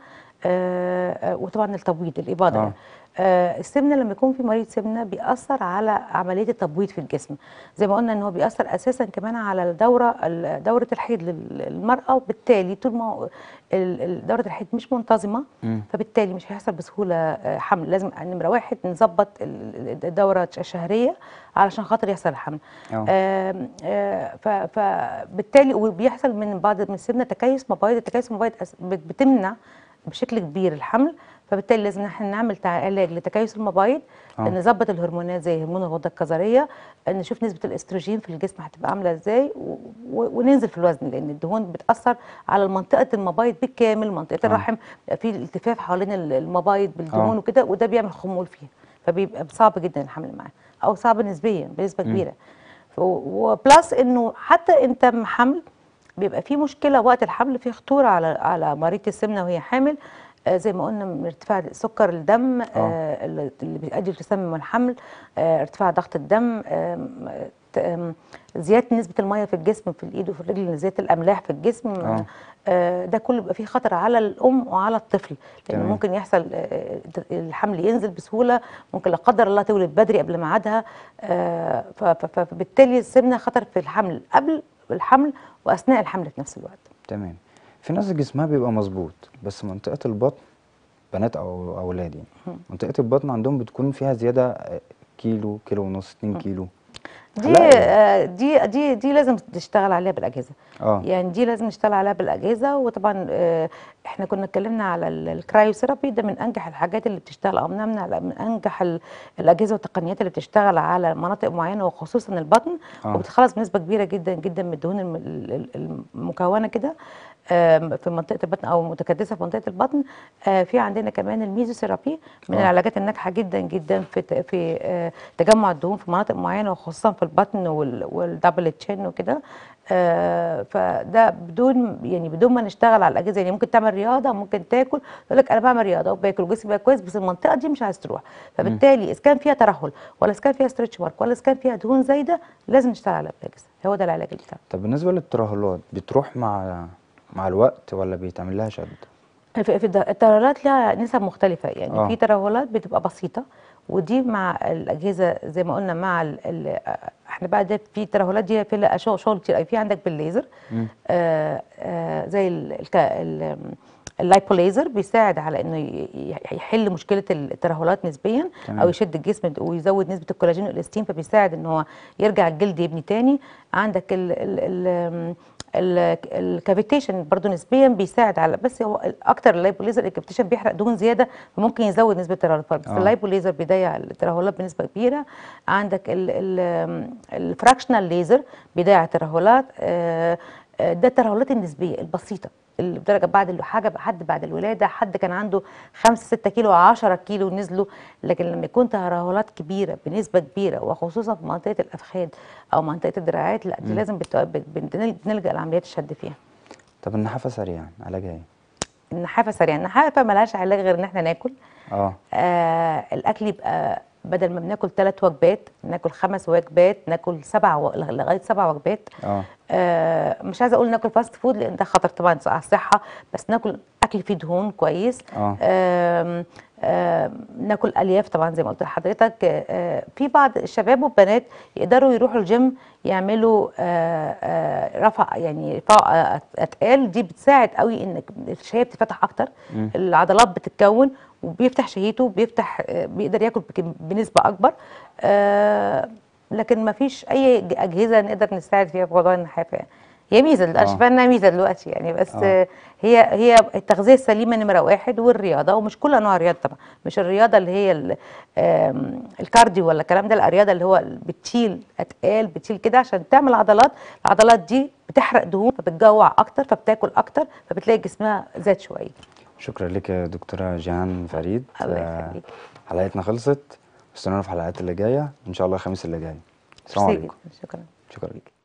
آه، آه، وطبعا التبويض الاباضه آه. يعني. آه، السمنه لما يكون في مريض سمنه بيأثر على عمليه التبويض في الجسم زي ما قلنا ان هو بيأثر اساسا كمان على الدوره ال- دوره الحيض للمراه وبالتالي طول ما هو ال- ال- دوره الحيض مش منتظمه مم. فبالتالي مش هيحصل بسهوله آه، حمل لازم نمره واحد نظبط ال- ال- الدوره الشهريه علشان خاطر يحصل الحمل اه آم، آه، ف- فبالتالي وبيحصل من بعض من السمنه تكيس مبايض التكيس المبايض أس- بت- بتمنع بشكل كبير الحمل فبالتالي لازم احنا نعمل تع- علاج لتكيس المبايض آه. نظبط الهرمونات زي هرمون الغده الكظريه نشوف نسبه الاستروجين في الجسم هتبقى عامله ازاي و- و- وننزل في الوزن لان الدهون بتاثر على منطقه المبايض بالكامل منطقه آه. الرحم بيبقى في التفاف حوالين ال- المبايض بالدهون آه. وكده وده بيعمل خمول فيها فبيبقى صعب جدا الحمل معاه او صعب نسبيا بنسبه مم. كبيره ف- وبلس انه حتى انت م- حمل بيبقى في مشكله وقت الحمل في خطوره على على مريضه السمنه وهي حامل آه زي ما قلنا من ارتفاع سكر الدم آه اللي اللي بيؤدي لتسمم الحمل آه ارتفاع ضغط الدم آم، ت- آم، زياده نسبه الميه في الجسم في الايد وفي الرجل زياده الاملاح في الجسم آه. آه ده كله بيبقى فيه خطر على الام وعلى الطفل لان تمام. ممكن يحصل آه، الحمل ينزل بسهوله ممكن لا قدر الله تولد بدري قبل ميعادها آه، ف- ف- فبالتالي السمنه خطر في الحمل قبل الحمل واثناء الحمل في نفس الوقت تمام في ناس جسمها بيبقى مظبوط بس منطقة البطن بنات أو أولاد يعني منطقة البطن عندهم بتكون فيها زيادة آه، كيلو كيلو ونص اتنين كيلو دي لا. آه، دي دي دي لازم تشتغل عليها بالاجهزه اه يعني دي لازم نشتغل عليها بالاجهزه وطبعا آه، احنا كنا اتكلمنا على ال- الكرايوثيرابي ده من انجح الحاجات اللي بتشتغل او من من انجح ال- الاجهزه والتقنيات اللي بتشتغل على مناطق معينه وخصوصا البطن آه. وبتخلص بنسبه كبيره جدا جدا من الدهون الم- ال- ال- المكونه كده آم، في منطقه البطن او متكدسه في منطقه البطن آه، في عندنا كمان الميزوثيرابي من آه. العلاجات الناجحه جدا جدا في ت- في آه، تجمع الدهون في مناطق معينه وخصوصا في البطن وال- والدبل تشين وكده آه، فده بدون يعني بدون ما نشتغل على الاجهزه يعني ممكن تعمل رياضه ممكن تاكل تقول لك انا بعمل رياضه وباكل وجسمي بقى كويس بس المنطقه دي مش عايز تروح فبالتالي اذا كان فيها ترهل ولا اذا كان فيها ستريتش مارك ولا اذا كان فيها دهون زايده لازم نشتغل على الاجهزه هو ده العلاج بتاعه طب بالنسبة للترهلات بتروح مع مع الوقت ولا بيتعمل لها شد؟ في في الد- الترهلات لها نسب مختلفة يعني آه. في ترهلات بتبقى بسيطة ودي مع الأجهزة زي ما قلنا مع ال ال احنا بقى ده في ترهلات دي في لها شغل شغل كتير أوي. في عندك بالليزر مم. آه آه زي ال- الك- ال- اللايبوليزر بيساعد على انه ي- ي- يحل مشكله الترهلات نسبيا تمام. او يشد الجسم ويزود نسبه الكولاجين والاستين فبيساعد ان هو يرجع الجلد يبني تاني عندك ال ال ال الكافيتيشن برضو نسبيا بيساعد على بس هو اكتر اللايبوليزر الكافيتيشن بيحرق دهون زياده فممكن يزود نسبه الترهلات بس آه. اللايبوليزر بيضيع الترهلات بنسبه كبيره عندك الفراكشنال ليزر بيضيع الترهلات آه، آه، ده الترهلات النسبيه البسيطه اللي بدرجه بعد ال- حاجه حد بعد الولاده حد كان عنده 5 6 كيلو 10 كيلو نزلوا لكن لما يكون ترهلات كبيره بنسبه كبيره وخصوصا في منطقه الافخاذ او منطقه الدراعات لا دي لازم بت- بت- بنلجا لعمليات الشد فيها طب النحافه سريعا علاجها ايه؟ النحافه سريعا النحافه ملهاش علاج غير ان احنا ناكل اه آه الاكل يبقى بدل ما بناكل ثلاث وجبات ناكل خمس وجبات ناكل سبع و... لغايه سبع وجبات اه آه مش عايزه اقول ناكل فاست فود لان ده خطر طبعا على الصحه بس ناكل اكل فيه دهون كويس اه آم، آم، ناكل الياف طبعا زي ما قلت لحضرتك آه، في بعض الشباب والبنات يقدروا يروحوا الجيم يعملوا آه، آه، رفع يعني رفع اتقال دي بتساعد قوي ان الشهيه بتتفتح اكتر مم. العضلات بتتكون وبيفتح شهيته بيفتح آه، بيقدر ياكل بكم- بنسبه اكبر آه، لكن ما فيش اي ج- اجهزه نقدر نساعد فيها في موضوع النحافه يعني. هي ميزه انا آه. شايفاها انها ميزه دلوقتي يعني بس آه. آه. هي هي التغذيه السليمه نمره واحد والرياضه ومش كل انواع الرياضه طبعا مش الرياضه اللي هي ال- آم، الكارديو ولا الكلام ده لا الرياضه اللي هو بتشيل اتقال بتشيل كده عشان تعمل عضلات العضلات دي بتحرق دهون فبتجوع اكتر فبتاكل اكتر فبتلاقي جسمها زاد شويه شكرا لك يا دكتوره جيهان فريد الله آه، يخليك. حلقتنا خلصت استنونا في الحلقات اللي جايه ان شاء الله الخميس اللي جاي السلام ميرسي عليكم جداً. شكرا شكرا لك